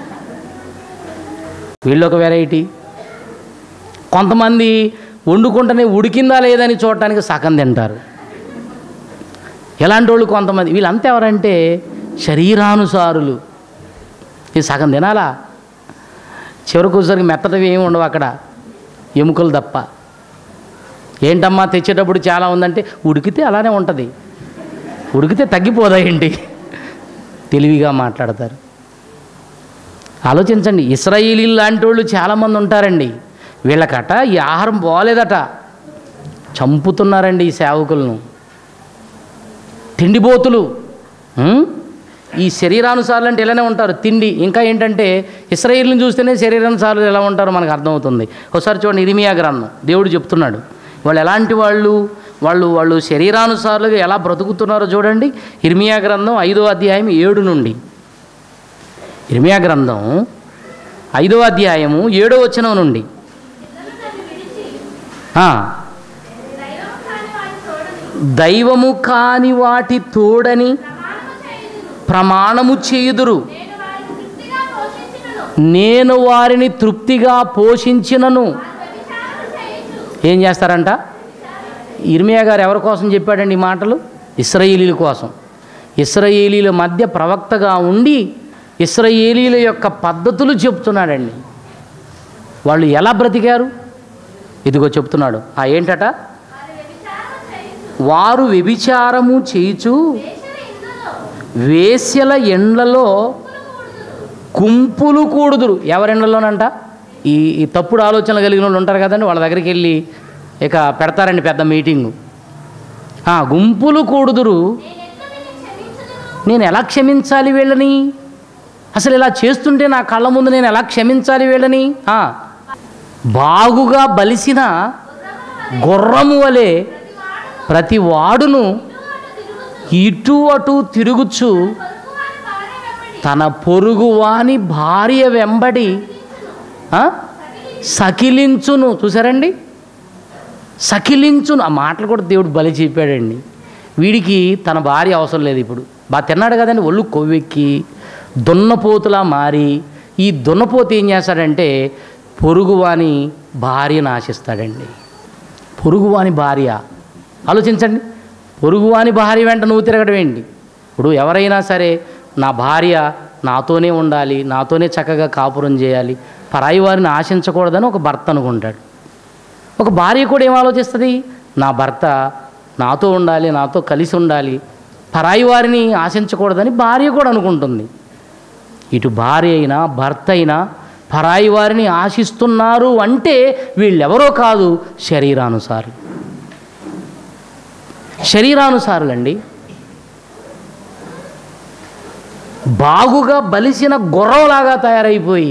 వీళ్ళొక వెరైటీ కొంతమంది వండుకుంటేనే ఉడికిందా లేదని చూడటానికి సగం తింటారు ఎలాంటి వాళ్ళు కొంతమంది వీళ్ళంతా ఎవరంటే శరీరానుసారులు ఇది సగం తినాలా చివరికి వచ్చేసరికి మెత్తటవి ఏమి ఉండవు అక్కడ ఎముకలు తప్ప ఏంటమ్మా తెచ్చేటప్పుడు చాలా ఉందంటే ఉడికితే అలానే ఉంటుంది ఉడికితే తగ్గిపోదా ఏంటి తెలివిగా మాట్లాడతారు ఆలోచించండి ఇస్రాయిలీ లాంటి వాళ్ళు చాలామంది ఉంటారండి వీళ్ళకట ఈ ఆహారం బాగోలేదట చంపుతున్నారండి ఈ సేవకులను తిండిబోతులు ఉం? ఈ శరీరానుసారులు అంటే ఇలానే ఉంటారు తిండి ఇంకా ఏంటంటే ఇస్రాయిల్ని చూస్తేనే శరీరానుసారులు ఎలా ఉంటారో మనకు అర్థమవుతుంది ఒకసారి చూడండి ఇరిమియా గ్రంథం దేవుడు చెప్తున్నాడు వాళ్ళు ఎలాంటి వాళ్ళు వాళ్ళు వాళ్ళు శరీరానుసారులుగా ఎలా బ్రతుకుతున్నారో చూడండి ఇర్మియా గ్రంథం ఐదో అధ్యాయం ఏడు నుండి ఇర్మియా గ్రంథం ఐదో అధ్యాయము ఏడో వచనం నుండి ఆ, దైవము కాని వాటి తోడని ప్రమాణము చేయుదురు నేను వారిని తృప్తిగా పోషించినను ఏం చేస్తారంట ఇర్మియా గారు ఎవరి కోసం చెప్పాడండి ఈ మాటలు ఇస్రాయేలీల కోసం ఇస్రాయేలీల మధ్య ప్రవక్తగా ఉండి ఇస్రాయేలీల యొక్క పద్ధతులు చెప్తున్నాడండి వాళ్ళు ఎలా బ్రతికారు ఇదిగో చెప్తున్నాడు ఆ ఏంటట వారు వ్యభిచారము చేయుచు వేశ్యల ఎండ్లలో గుంపులు కూడుదురు ఎవరెండ్లలోనంట ఈ ఈ తప్పుడు ఆలోచనలు కలిగిన వాళ్ళు ఉంటారు కదండి వాళ్ళ దగ్గరికి వెళ్ళి ఇక పెడతారండి పెద్ద మీటింగు ఆ, గుంపులు కూడుదురు నేను ఎలా క్షమించాలి వీళ్ళని అసలు ఇలా చేస్తుంటే నా కళ్ళ ముందు నేను ఎలా క్షమించాలి వీళ్ళని ఆ, బాగుగా బలిసిన గుర్రము వలె ప్రతి వాడును ఇటు అటు తిరుగుచు తన పొరుగువాని భార్య వెంబడి ఆ? సకిలించును చూసారండి సకిలించును ఆ మాటలు కూడా దేవుడు బలి చెప్పాడండి వీడికి తన భార్య అవసరం లేదు ఇప్పుడు బాగా తిన్నాడు కదండి ఒళ్ళు కొవ్వెక్కి దున్నపోతులా మారి ఈ దున్నపోతు ఏం చేస్తాడంటే పొరుగువాని భార్యను ఆశిస్తాడండి పొరుగువాని భార్య ఆలోచించండి పొరుగువాని భార్య వెంట నువ్వు తిరగడం ఏంటి ఇప్పుడు ఎవరైనా సరే నా భార్య నాతోనే ఉండాలి నాతోనే చక్కగా కాపురం చేయాలి పరాయి వారిని ఆశించకూడదని ఒక భర్త అనుకుంటాడు ఒక భార్య కూడా ఏం ఆలోచిస్తుంది నా భర్త నాతో ఉండాలి నాతో కలిసి ఉండాలి పరాయి వారిని ఆశించకూడదని భార్య కూడా అనుకుంటుంది ఇటు భార్య అయినా భర్త అయినా పరాయి వారిని ఆశిస్తున్నారు అంటే వీళ్ళెవరో కాదు శరీరానుసారులు శరీరానుసారులండి బాగుగా బలిసిన గుర్రంలాగా తయారైపోయి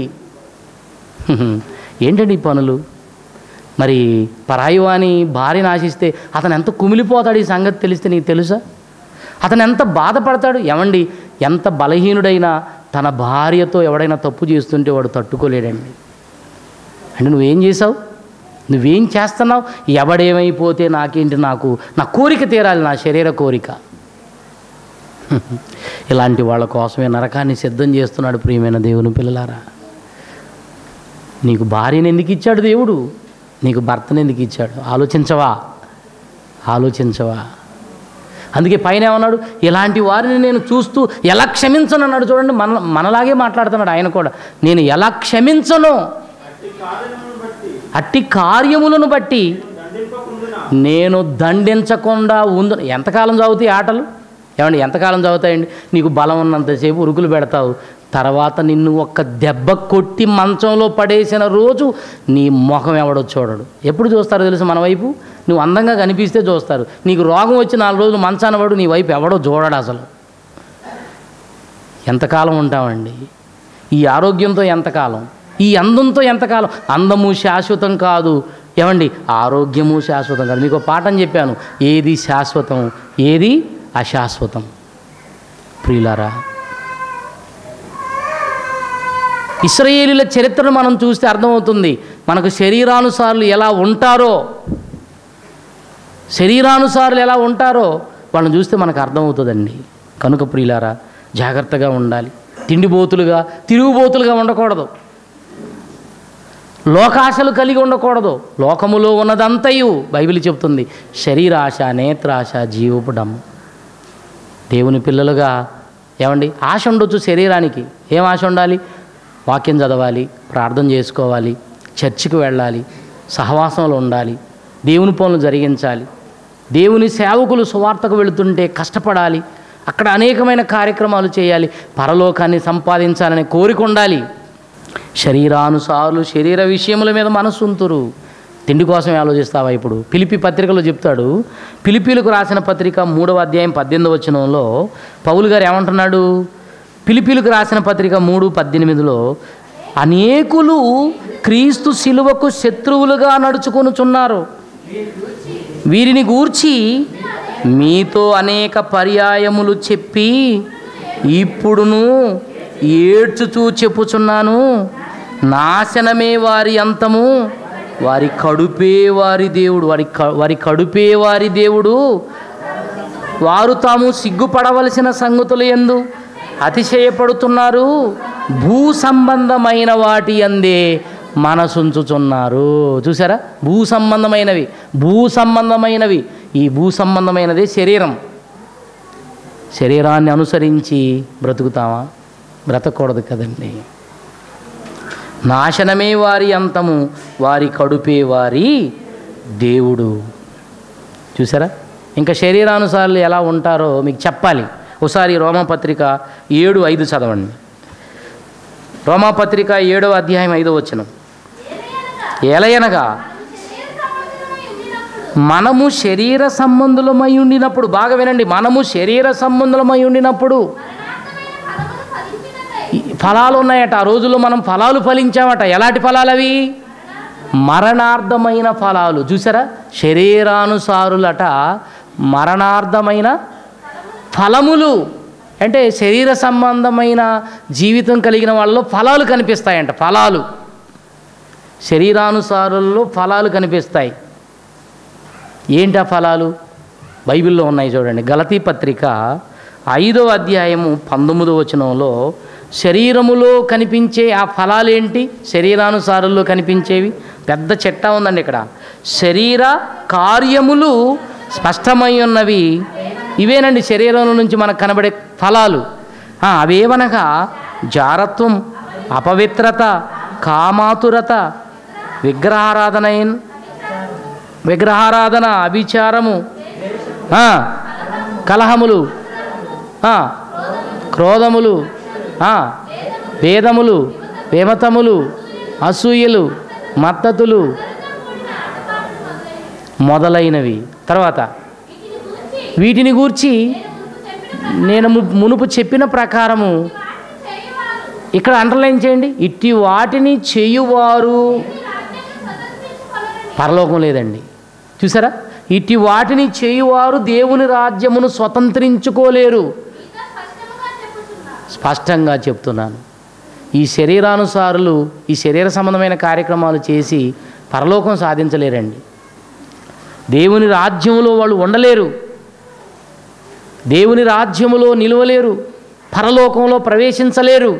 ఏంటండి ఈ పనులు మరి పరాయివాని భార్యను ఆశిస్తే అతను ఎంత కుమిలిపోతాడు ఈ సంగతి తెలిస్తే నీకు తెలుసా అతను ఎంత బాధపడతాడు ఏమండి ఎంత బలహీనుడైనా తన భార్యతో ఎవడైనా తప్పు చేస్తుంటే వాడు తట్టుకోలేడండి అంటే నువ్వేం చేసావు నువ్వేం చేస్తున్నావు ఎవడేమైపోతే నాకేంటి నాకు నా కోరిక తీరాలి నా శరీర కోరిక ఇలాంటి వాళ్ళ కోసమే నరకాన్ని సిద్ధం చేస్తున్నాడు ప్రియమైన దేవుని పిల్లలారా నీకు భార్యను ఎందుకు ఇచ్చాడు దేవుడు నీకు భర్తను ఎందుకు ఇచ్చాడు ఆలోచించవా ఆలోచించవా అందుకే పైన ఏమన్నాడు ఇలాంటి వారిని నేను చూస్తూ ఎలా క్షమించను అన్నాడు చూడండి మన మనలాగే మాట్లాడుతున్నాడు ఆయన కూడా నేను ఎలా క్షమించను అట్టి కార్యములను బట్టి నేను దండించకుండా ఉందు ఎంతకాలం చదువుతాయి ఆటలు ఏమండి ఎంతకాలం చదువుతాయండి నీకు బలం ఉన్నంతసేపు ఉరుకులు పెడతావు తర్వాత నిన్ను ఒక్క దెబ్బ కొట్టి మంచంలో పడేసిన రోజు నీ ముఖం ఎవడో చూడడు ఎప్పుడు చూస్తారో తెలుసు మన వైపు నువ్వు అందంగా కనిపిస్తే చూస్తారు నీకు రోగం వచ్చి నాలుగు రోజులు మంచాన పడు నీ వైపు ఎవడో చూడడు అసలు ఎంతకాలం ఉంటామండి ఈ ఆరోగ్యంతో ఎంతకాలం ఈ అందంతో ఎంతకాలం అందము శాశ్వతం కాదు ఏమండి ఆరోగ్యము శాశ్వతం కాదు మీకు ఒక పాఠం చెప్పాను ఏది శాశ్వతం ఏది అశాశ్వతం ప్రియులారా ఇస్రాయేలీల చరిత్రను మనం చూస్తే అర్థమవుతుంది మనకు శరీరానుసారులు ఎలా ఉంటారో శరీరానుసారులు ఎలా ఉంటారో వాళ్ళని చూస్తే మనకు అర్థమవుతుందండి కనుక ప్రియులారా జాగ్రత్తగా ఉండాలి తిండిబోతులుగా తిరుగుబోతులుగా ఉండకూడదు లోకాశలు కలిగి ఉండకూడదు లోకములో ఉన్నదంతయు బైబిల్ చెప్తుంది శరీరాశ నేత్రాశ జీవపు డమ్ము దేవుని పిల్లలుగా ఏమండి ఆశ ఉండొచ్చు శరీరానికి ఏం ఆశ ఉండాలి వాక్యం చదవాలి ప్రార్థన చేసుకోవాలి చర్చికి వెళ్ళాలి సహవాసంలో ఉండాలి దేవుని పనులు జరిగించాలి దేవుని సేవకులు సువార్తకు వెళుతుంటే కష్టపడాలి అక్కడ అనేకమైన కార్యక్రమాలు చేయాలి పరలోకాన్ని సంపాదించాలనే కోరిక ఉండాలి శరీరానుసారులు శరీర విషయముల మీద మనసు ఉంతురు తిండి కోసం ఆలోచిస్తావా ఇప్పుడు పిలిపి పత్రికలో చెప్తాడు పిలిపిలకు రాసిన పత్రిక మూడవ అధ్యాయం పద్దెనిమిది వచనంలో పౌలు గారు ఏమంటున్నాడు పిలిపిలకు రాసిన పత్రిక మూడు పద్దెనిమిదిలో అనేకులు క్రీస్తు శిలువకు శత్రువులుగా నడుచుకొనుచున్నారు వీరిని గూర్చి మీతో అనేక పర్యాయములు చెప్పి ఇప్పుడును ఏడ్చుచూ చెప్పుచున్నాను నాశనమే వారి అంతము వారి కడుపే వారి దేవుడు వారి క- వారి కడుపే వారి దేవుడు వారు తాము సిగ్గుపడవలసిన సంగతులు ఎందు అతిశయపడుతున్నారు భూ సంబంధమైన వాటి అందే మనసుంచుచున్నారు చూసారా భూ సంబంధమైనవి భూ సంబంధమైనవి ఈ భూ సంబంధమైనదే శరీరం శరీరాన్ని అనుసరించి బ్రతుకుతామా బ్రతకూడదు కదండి నాశనమే వారి అంతము వారి కడుపే వారి దేవుడు చూసారా ఇంకా శరీరానుసారులు ఎలా ఉంటారో మీకు చెప్పాలి ఒకసారి రోమపత్రిక ఏడు ఐదు చదవండి రోమాపత్రిక ఏడవ అధ్యాయం ఐదో వచ్చిన ఎలయనగా మనము శరీర సంబంధులమై ఉండినప్పుడు బాగా వినండి మనము శరీర సంబంధులమై ఉండినప్పుడు ఈ ఫలాలు ఉన్నాయట ఆ రోజుల్లో మనం ఫలాలు ఫలించామట ఎలాంటి ఫలాలు అవి మరణార్థమైన ఫలాలు చూసారా శరీరానుసారులట మరణార్థమైన ఫలములు అంటే శరీర సంబంధమైన జీవితం కలిగిన వాళ్ళలో ఫలాలు కనిపిస్తాయంట ఫలాలు శరీరానుసారుల్లో ఫలాలు కనిపిస్తాయి ఏంటి ఆ ఫలాలు బైబిల్లో ఉన్నాయి చూడండి గలతీ పత్రిక ఐదో అధ్యాయము పంతొమ్మిదో వచనంలో శరీరములో కనిపించే ఆ ఫలాలు ఏంటి శరీరానుసారుల్లో కనిపించేవి పెద్ద చెట్ట ఉందండి ఇక్కడ శరీర కార్యములు స్పష్టమై ఉన్నవి ఇవేనండి శరీరం నుంచి మనకు కనబడే ఫలాలు ఆ, అవేవనగా జారత్వం అపవిత్రత కామాతురత విగ్రహారాధన విగ్రహారాధన అభిచారము ఆ, కలహములు ఆ, క్రోధములు ఆ, భేదములు వేమతములు అసూయలు మద్దతులు మొదలైనవి తర్వాత వీటిని గూర్చి నేను ము- మునుపు చెప్పిన ప్రకారము ఇక్కడ అండర్లైన్ చేయండి ఇట్టి వాటిని చేయువారు పరలోకం లేదండి చూసారా ఇట్టి వాటిని చేయువారు దేవుని రాజ్యమును స్వతంత్రించుకోలేరు స్పష్టంగా చెప్తున్నాను ఈ శరీరానుసారులు ఈ శరీర సంబంధమైన కార్యక్రమాలు చేసి పరలోకం సాధించలేరండి దేవుని రాజ్యములో వాళ్ళు ఉండలేరు దేవుని రాజ్యములో నిలవలేరు పరలోకంలో ప్రవేశించలేరు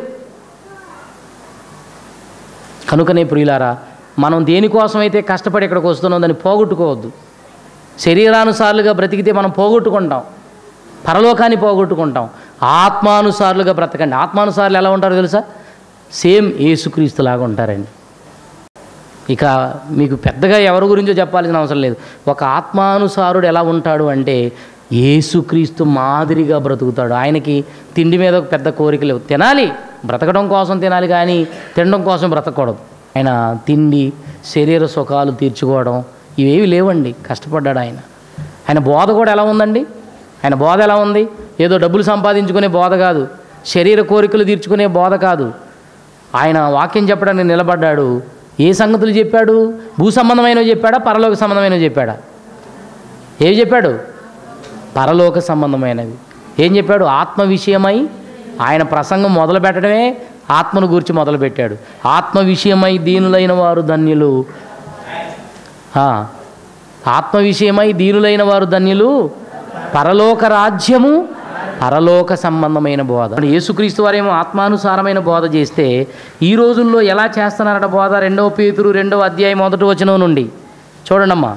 కనుకనే ప్రియులారా మనం దేనికోసం అయితే కష్టపడి ఇక్కడికి వస్తున్నాం దాన్ని పోగొట్టుకోవద్దు శరీరానుసారులుగా బ్రతికితే మనం పోగొట్టుకుంటాం పరలోకాన్ని పోగొట్టుకుంటాం ఆత్మానుసారులుగా బ్రతకండి ఆత్మానుసారులు ఎలా ఉంటారో తెలుసా సేమ్ ఏసుక్రీస్తులాగా ఉంటారండి ఇక మీకు పెద్దగా ఎవరి గురించో చెప్పాల్సిన అవసరం లేదు ఒక ఆత్మానుసారుడు ఎలా ఉంటాడు అంటే యేసుక్రీస్తు మాదిరిగా బ్రతుకుతాడు ఆయనకి తిండి మీద ఒక పెద్ద కోరిక లేవు తినాలి బ్రతకడం కోసం తినాలి కానీ తినడం కోసం బ్రతకూడదు ఆయన తిండి శరీర సుఖాలు తీర్చుకోవడం ఇవేవి లేవండి కష్టపడ్డాడు ఆయన ఆయన బోధ కూడా ఎలా ఉందండి ఆయన బోధ ఎలా ఉంది ఏదో డబ్బులు సంపాదించుకునే బోధ కాదు శరీర కోరికలు తీర్చుకునే బోధ కాదు ఆయన వాక్యం చెప్పడానికి నిలబడ్డాడు ఏ సంగతులు చెప్పాడు భూ సంబంధమైనవి చెప్పాడా పరలోక సంబంధమైనవి చెప్పాడా ఏవి చెప్పాడు పరలోక సంబంధమైనవి ఏం చెప్పాడు ఆత్మ విషయమై ఆయన ప్రసంగం మొదలు పెట్టడమే ఆత్మను గురించి మొదలుపెట్టాడు ఆత్మ విషయమై దీనులైన వారు ధన్యులు ఆ, ఆత్మ విషయమై దీనులైన వారు ధన్యులు పరలోక రాజ్యము పరలోక సంబంధమైన బోధ అంటే యేసుక్రీస్తు వారేమో ఆత్మానుసారమైన బోధ చేస్తే ఈ రోజుల్లో ఎలా చేస్తున్నారట బోధ రెండవ పేతురు రెండవ అధ్యాయం మొదటి వచనం నుండి చూడండమ్మా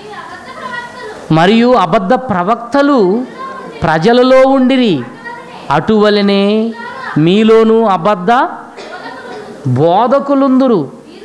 మరియు అబద్ధ ప్రవక్తలు ప్రజలలో ఉండిరి అటువలనే మీలోను అబద్ధ బోధకులుందురు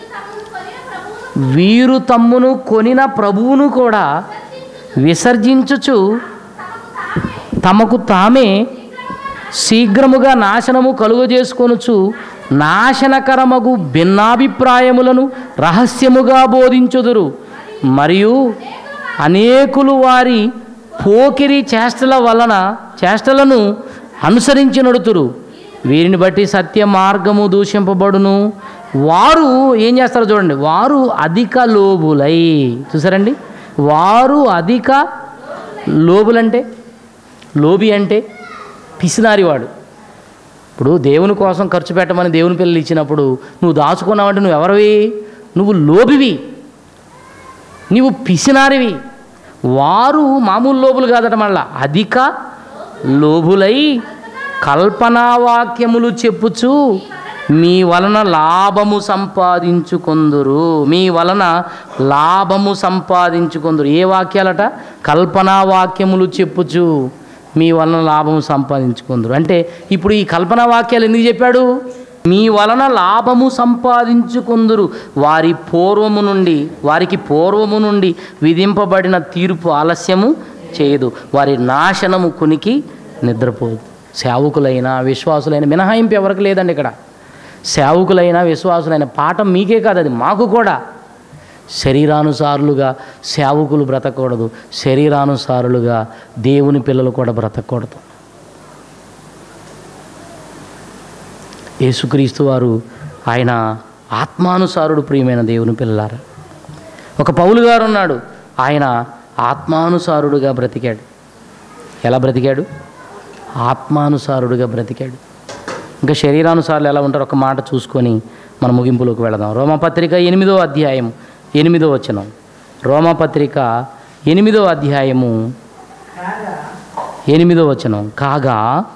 వీరు తమ్మును కొనిన ప్రభువును కూడా విసర్జించుచు తమకు తామే శీఘ్రముగా నాశనము కలుగజేసుకొనుచు నాశనకరమగు భిన్నాభిప్రాయములను రహస్యముగా బోధించుదురు మరియు అనేకులు వారి పోకిరి చేష్టల వలన చేష్టలను అనుసరించి నడుతురు వీరిని బట్టి సత్య మార్గము దూషింపబడును వారు ఏం చేస్తారో చూడండి వారు అధిక లోబులై చూసారండి వారు అధిక లోబులంటే లోబి అంటే పిసినారివాడు ఇప్పుడు దేవుని కోసం ఖర్చు పెట్టమని దేవుని పిల్లలు ఇచ్చినప్పుడు నువ్వు దాచుకున్నావంటే నువ్వు ఎవరివి నువ్వు లోబివి నీవు పిసినారివి వారు మామూలు లోబులు కాదట మళ్ళా అధిక లోబులై కల్పనా వాక్యములు చెప్పుచు మీ వలన లాభము సంపాదించుకొందురు మీ వలన లాభము సంపాదించుకొందురు ఏ వాక్యాలట కల్పనా వాక్యములు చెప్పుచు మీ వలన లాభము సంపాదించుకుందరు అంటే ఇప్పుడు ఈ కల్పన వాక్యాలు ఎందుకు చెప్పాడు మీ వలన లాభము సంపాదించుకుందురు వారి పూర్వము నుండి వారికి పూర్వము నుండి విధింపబడిన తీర్పు ఆలస్యము చేయదు వారి నాశనము కునికి నిద్రపోదు సేవకులైన విశ్వాసులైన మినహాయింపు ఎవరికి లేదండి ఇక్కడ సేవకులైన విశ్వాసులైన పాఠం మీకే కాదు అది మాకు కూడా శరీరానుసారులుగా సేవకులు బ్రతకూడదు శరీరానుసారులుగా దేవుని పిల్లలు కూడా బ్రతకూడదు యేసుక్రీస్తు వారు ఆయన ఆత్మానుసారుడు ప్రియమైన దేవుని పిల్లలారా ఒక పౌలు గారు ఉన్నాడు ఆయన ఆత్మానుసారుడుగా బ్రతికాడు ఎలా బ్రతికాడు ఆత్మానుసారుడుగా బ్రతికాడు ఇంకా శరీరానుసారులు ఎలా ఉంటారో ఒక మాట చూసుకొని మన ముగింపులోకి వెళదాం రోమపత్రిక ఎనిమిదో అధ్యాయం ఎనిమిదో వచనం రోమపత్రిక ఎనిమిదో అధ్యాయము ఎనిమిదో వచనం కాగా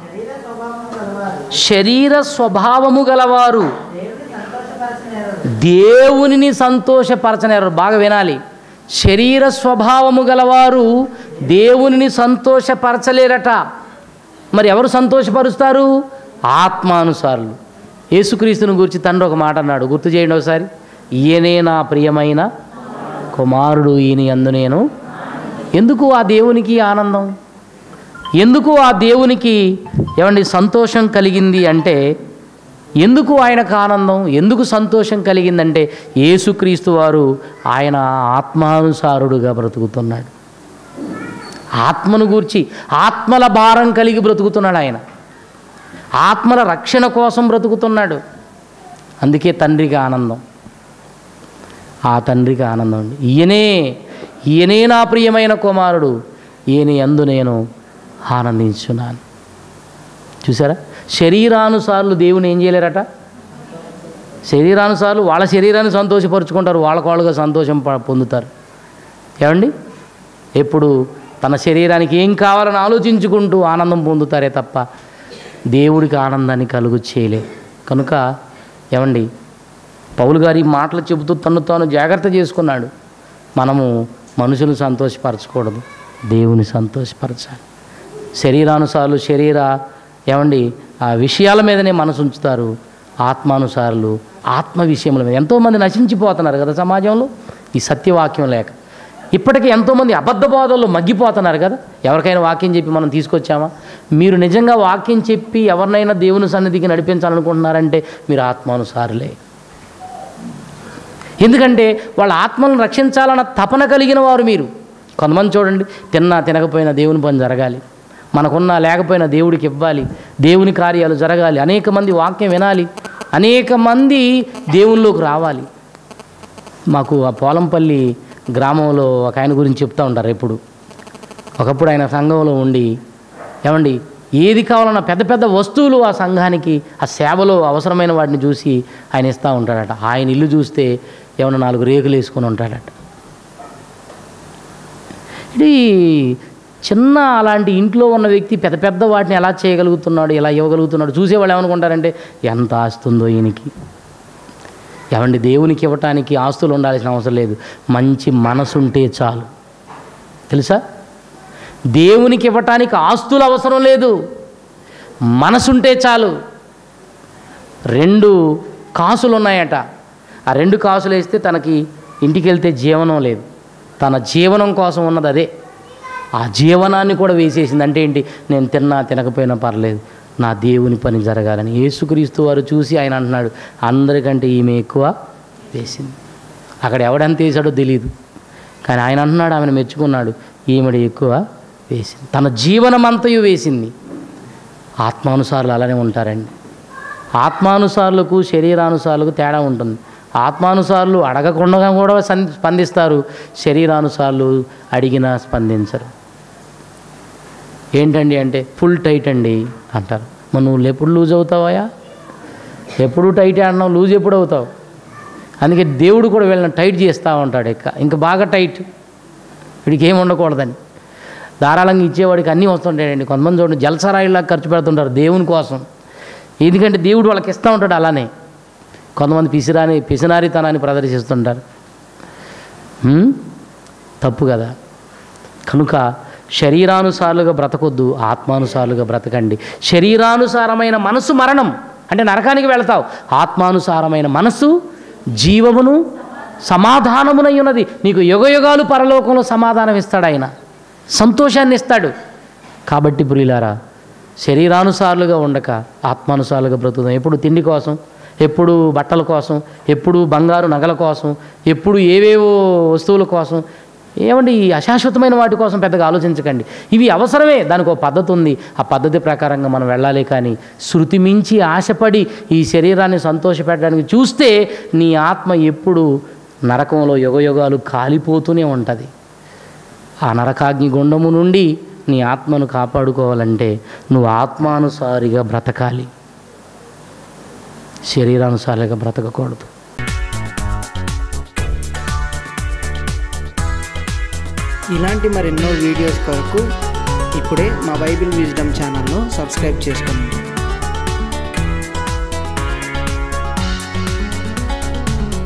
శరీర స్వభావము గలవారు దేవునిని సంతోషపరచనేరు బాగా వినాలి శరీర స్వభావము గలవారు దేవునిని సంతోషపరచలేరట మరి ఎవరు సంతోషపరుస్తారు ఆత్మానుసారులు యేసుక్రీస్తుని గురించి తండ్రి ఒక మాట అన్నాడు గుర్తు చేయండి ఒకసారి ఈయనే నా ప్రియమైన కుమారుడు ఈయన అందు నేను ఎందుకు ఆ దేవునికి ఆనందం ఎందుకు ఆ దేవునికి ఏమండి సంతోషం కలిగింది అంటే ఎందుకు ఆయనకు ఆనందం ఎందుకు సంతోషం కలిగిందంటే యేసుక్రీస్తు వారు ఆయన ఆత్మానుసారుడుగా బ్రతుకుతున్నాడు ఆత్మను గూర్చి ఆత్మల భారం కలిగి బ్రతుకుతున్నాడు ఆయన ఆత్మల రక్షణ కోసం బ్రతుకుతున్నాడు అందుకే తండ్రికి ఆనందం ఆ తండ్రికి ఆనందం అండి ఈయనే ఈయనే నా ప్రియమైన కుమారుడు ఈయన యందు నేను ఆనందించున్నాను చూసారా శరీరానుసార్లు దేవుని ఏం చేయలేరట శరీరానుసార్లు వాళ్ళ శరీరాన్ని సంతోషపరుచుకుంటారు వాళ్ళకు వాళ్ళుగా సంతోషం ప- పొందుతారు ఏమండి ఎప్పుడు తన శరీరానికి ఏం కావాలని ఆలోచించుకుంటూ ఆనందం పొందుతారే తప్ప దేవుడికి ఆనందాన్ని కలుగు చేయలే కనుక ఏమండి పౌలు గారి మాటలు చెబుతూ తను తాను జాగ్రత్త చేసుకున్నాడు మనము మనుషులు సంతోషపరచకూడదు దేవుని సంతోషపరచాలి శరీరానుసారులు శరీర ఏమండి ఆ విషయాల మీదనే మనసు ఉంచుతారు ఆత్మానుసారులు ఆత్మ విషయముల మీద ఎంతోమంది నశించిపోతున్నారు కదా సమాజంలో ఈ సత్యవాక్యం లేక ఇప్పటికీ ఎంతోమంది అబద్ధ బోధల్లో మగ్గిపోతున్నారు కదా ఎవరికైనా వాక్యం చెప్పి మనం తీసుకొచ్చామా మీరు నిజంగా వాక్యం చెప్పి ఎవరినైనా దేవుని సన్నిధికి నడిపించాలనుకుంటున్నారంటే మీరు ఆత్మానుసారులే ఎందుకంటే వాళ్ళ ఆత్మలను రక్షించాలన్న తపన కలిగిన వారు మీరు కొంతమంది చూడండి తిన్నా తినకపోయినా దేవుని పని జరగాలి మనకున్నా లేకపోయినా దేవుడికి ఇవ్వాలి దేవుని కార్యాలు జరగాలి అనేక మంది వాక్యం వినాలి అనేక మంది దేవునిలోకి రావాలి మాకు ఆ పోలంపల్లి గ్రామంలో ఒక ఆయన గురించి చెప్తూ ఉంటారు ఎప్పుడు ఒకప్పుడు ఆయన సంఘంలో ఉండి ఏమండి ఏది కావాలన్నా పెద్ద పెద్ద వస్తువులు ఆ సంఘానికి ఆ సేవలో అవసరమైన వాటిని చూసి ఆయన ఇస్తూ ఉంటాడట ఆయన ఇల్లు చూస్తే ఏమన్నా నాలుగు రేకులు వేసుకొని ఉంటాడట ఇది చిన్న అలాంటి ఇంట్లో ఉన్న వ్యక్తి పెద్ద పెద్ద వాటిని ఎలా చేయగలుగుతున్నాడు ఎలా ఇవ్వగలుగుతున్నాడు చూసేవాళ్ళు ఏమనుకుంటారంటే ఎంత ఆస్తుందో ఈయనకి ఏమండి దేవునికి ఇవ్వటానికి ఆస్తులు ఉండాల్సిన అవసరం లేదు మంచి మనసు ఉంటే చాలు తెలుసా దేవునికి ఇవ్వటానికి ఆస్తులు అవసరం లేదు మనసుంటే చాలు రెండు కాసులు ఉన్నాయట ఆ రెండు కాసులు వేస్తే తనకి ఇంటికి వెళ్తే జీవనం లేదు తన జీవనం కోసం ఉన్నది అదే ఆ జీవనాన్ని కూడా వేసేసింది అంటే ఏంటి నేను తిన్నా తినకపోయినా పర్లేదు నా దేవుని పని జరగాలని యేసుక్రీస్తు వారు చూసి ఆయన అంటున్నాడు అందరికంటే ఈమె ఎక్కువ వేసింది అక్కడ ఎవడెంత వేసాడో తెలియదు కానీ ఆయన అంటున్నాడు ఆమెను మెచ్చుకున్నాడు ఈమెడ ఎక్కువ వేసింది తన జీవనమంతయు వేసింది ఆత్మానుసారులు అలానే ఉంటారండి ఆత్మానుసారులకు శరీరానుసారులకు తేడా ఉంటుంది ఆత్మానుసారులు అడగకుండా కూడా సన్- స్పందిస్తారు శరీరానుసారులు అడిగినా స్పందించరు ఏంటండి అంటే ఫుల్ టైట్ అండి అంటారు మరి నువ్వు ఎప్పుడు లూజ్ అవుతావా ఎప్పుడు టైట్ అన్నావు లూజ్ ఎప్పుడు అవుతావు అందుకే దేవుడు కూడా వీళ్ళని టైట్ చేస్తూ ఉంటాడు ఇక ఇంకా బాగా టైట్ వీడికి ఏమి ఉండకూడదని ధారాళంగా ఇచ్చేవాడికి అన్నీ వస్తుంటాయండి కొంతమంది చూడండి జలసరాయిలా ఖర్చు పెడుతుంటారు దేవుని కోసం ఎందుకంటే దేవుడు వాళ్ళకి ఇస్తూ ఉంటాడు అలానే కొంతమంది పిసిరాని పిసినారితనాన్ని ప్రదర్శిస్తుంటారు హ్మ్? తప్పు కదా కనుక శరీరానుసారులుగా బ్రతకొద్దు ఆత్మానుసారులుగా బ్రతకండి శరీరానుసారమైన మనసు మరణం అంటే నరకానికి వెళతావు ఆత్మానుసారమైన మనసు జీవమును సమాధానమునై ఉన్నది నీకు యుగయుగాలు పరలోకంలో సమాధానం ఇస్తాడు ఆయన సంతోషాన్ని ఇస్తాడు కాబట్టి ప్రియులారా శరీరానుసారులుగా ఉండక ఆత్మానుసారులుగా బ్రతుకుదాం ఎప్పుడు తిండి కోసం ఎప్పుడు బట్టల కోసం ఎప్పుడు బంగారు నగల కోసం ఎప్పుడు ఏవేవో వస్తువుల కోసం ఏమండి ఈ అశాశ్వతమైన వాటి కోసం పెద్దగా ఆలోచించకండి ఇవి అవసరమే దానికి ఒక పద్ధతి ఉంది ఆ పద్ధతి ప్రకారంగా మనం వెళ్ళాలి కానీ శృతి మించి ఆశపడి ఈ శరీరాన్ని సంతోషపెట్టడానికి చూస్తే నీ ఆత్మ ఎప్పుడు నరకంలో యుగయుగాలు కాలిపోతూనే ఉంటుంది ఆ నరకాగ్ని గుండము నుండి నీ ఆత్మను కాపాడుకోవాలంటే నువ్వు ఆత్మానుసారిగా బ్రతకాలి శరీరానుసారిగా బ్రతకకూడదు ఇలాంటి మరెన్నో వీడియోస్ కొరకు ఇప్పుడే మా బైబిల్ విజ్డమ్ ఛానల్ను సబ్స్క్రైబ్ చేసుకోండి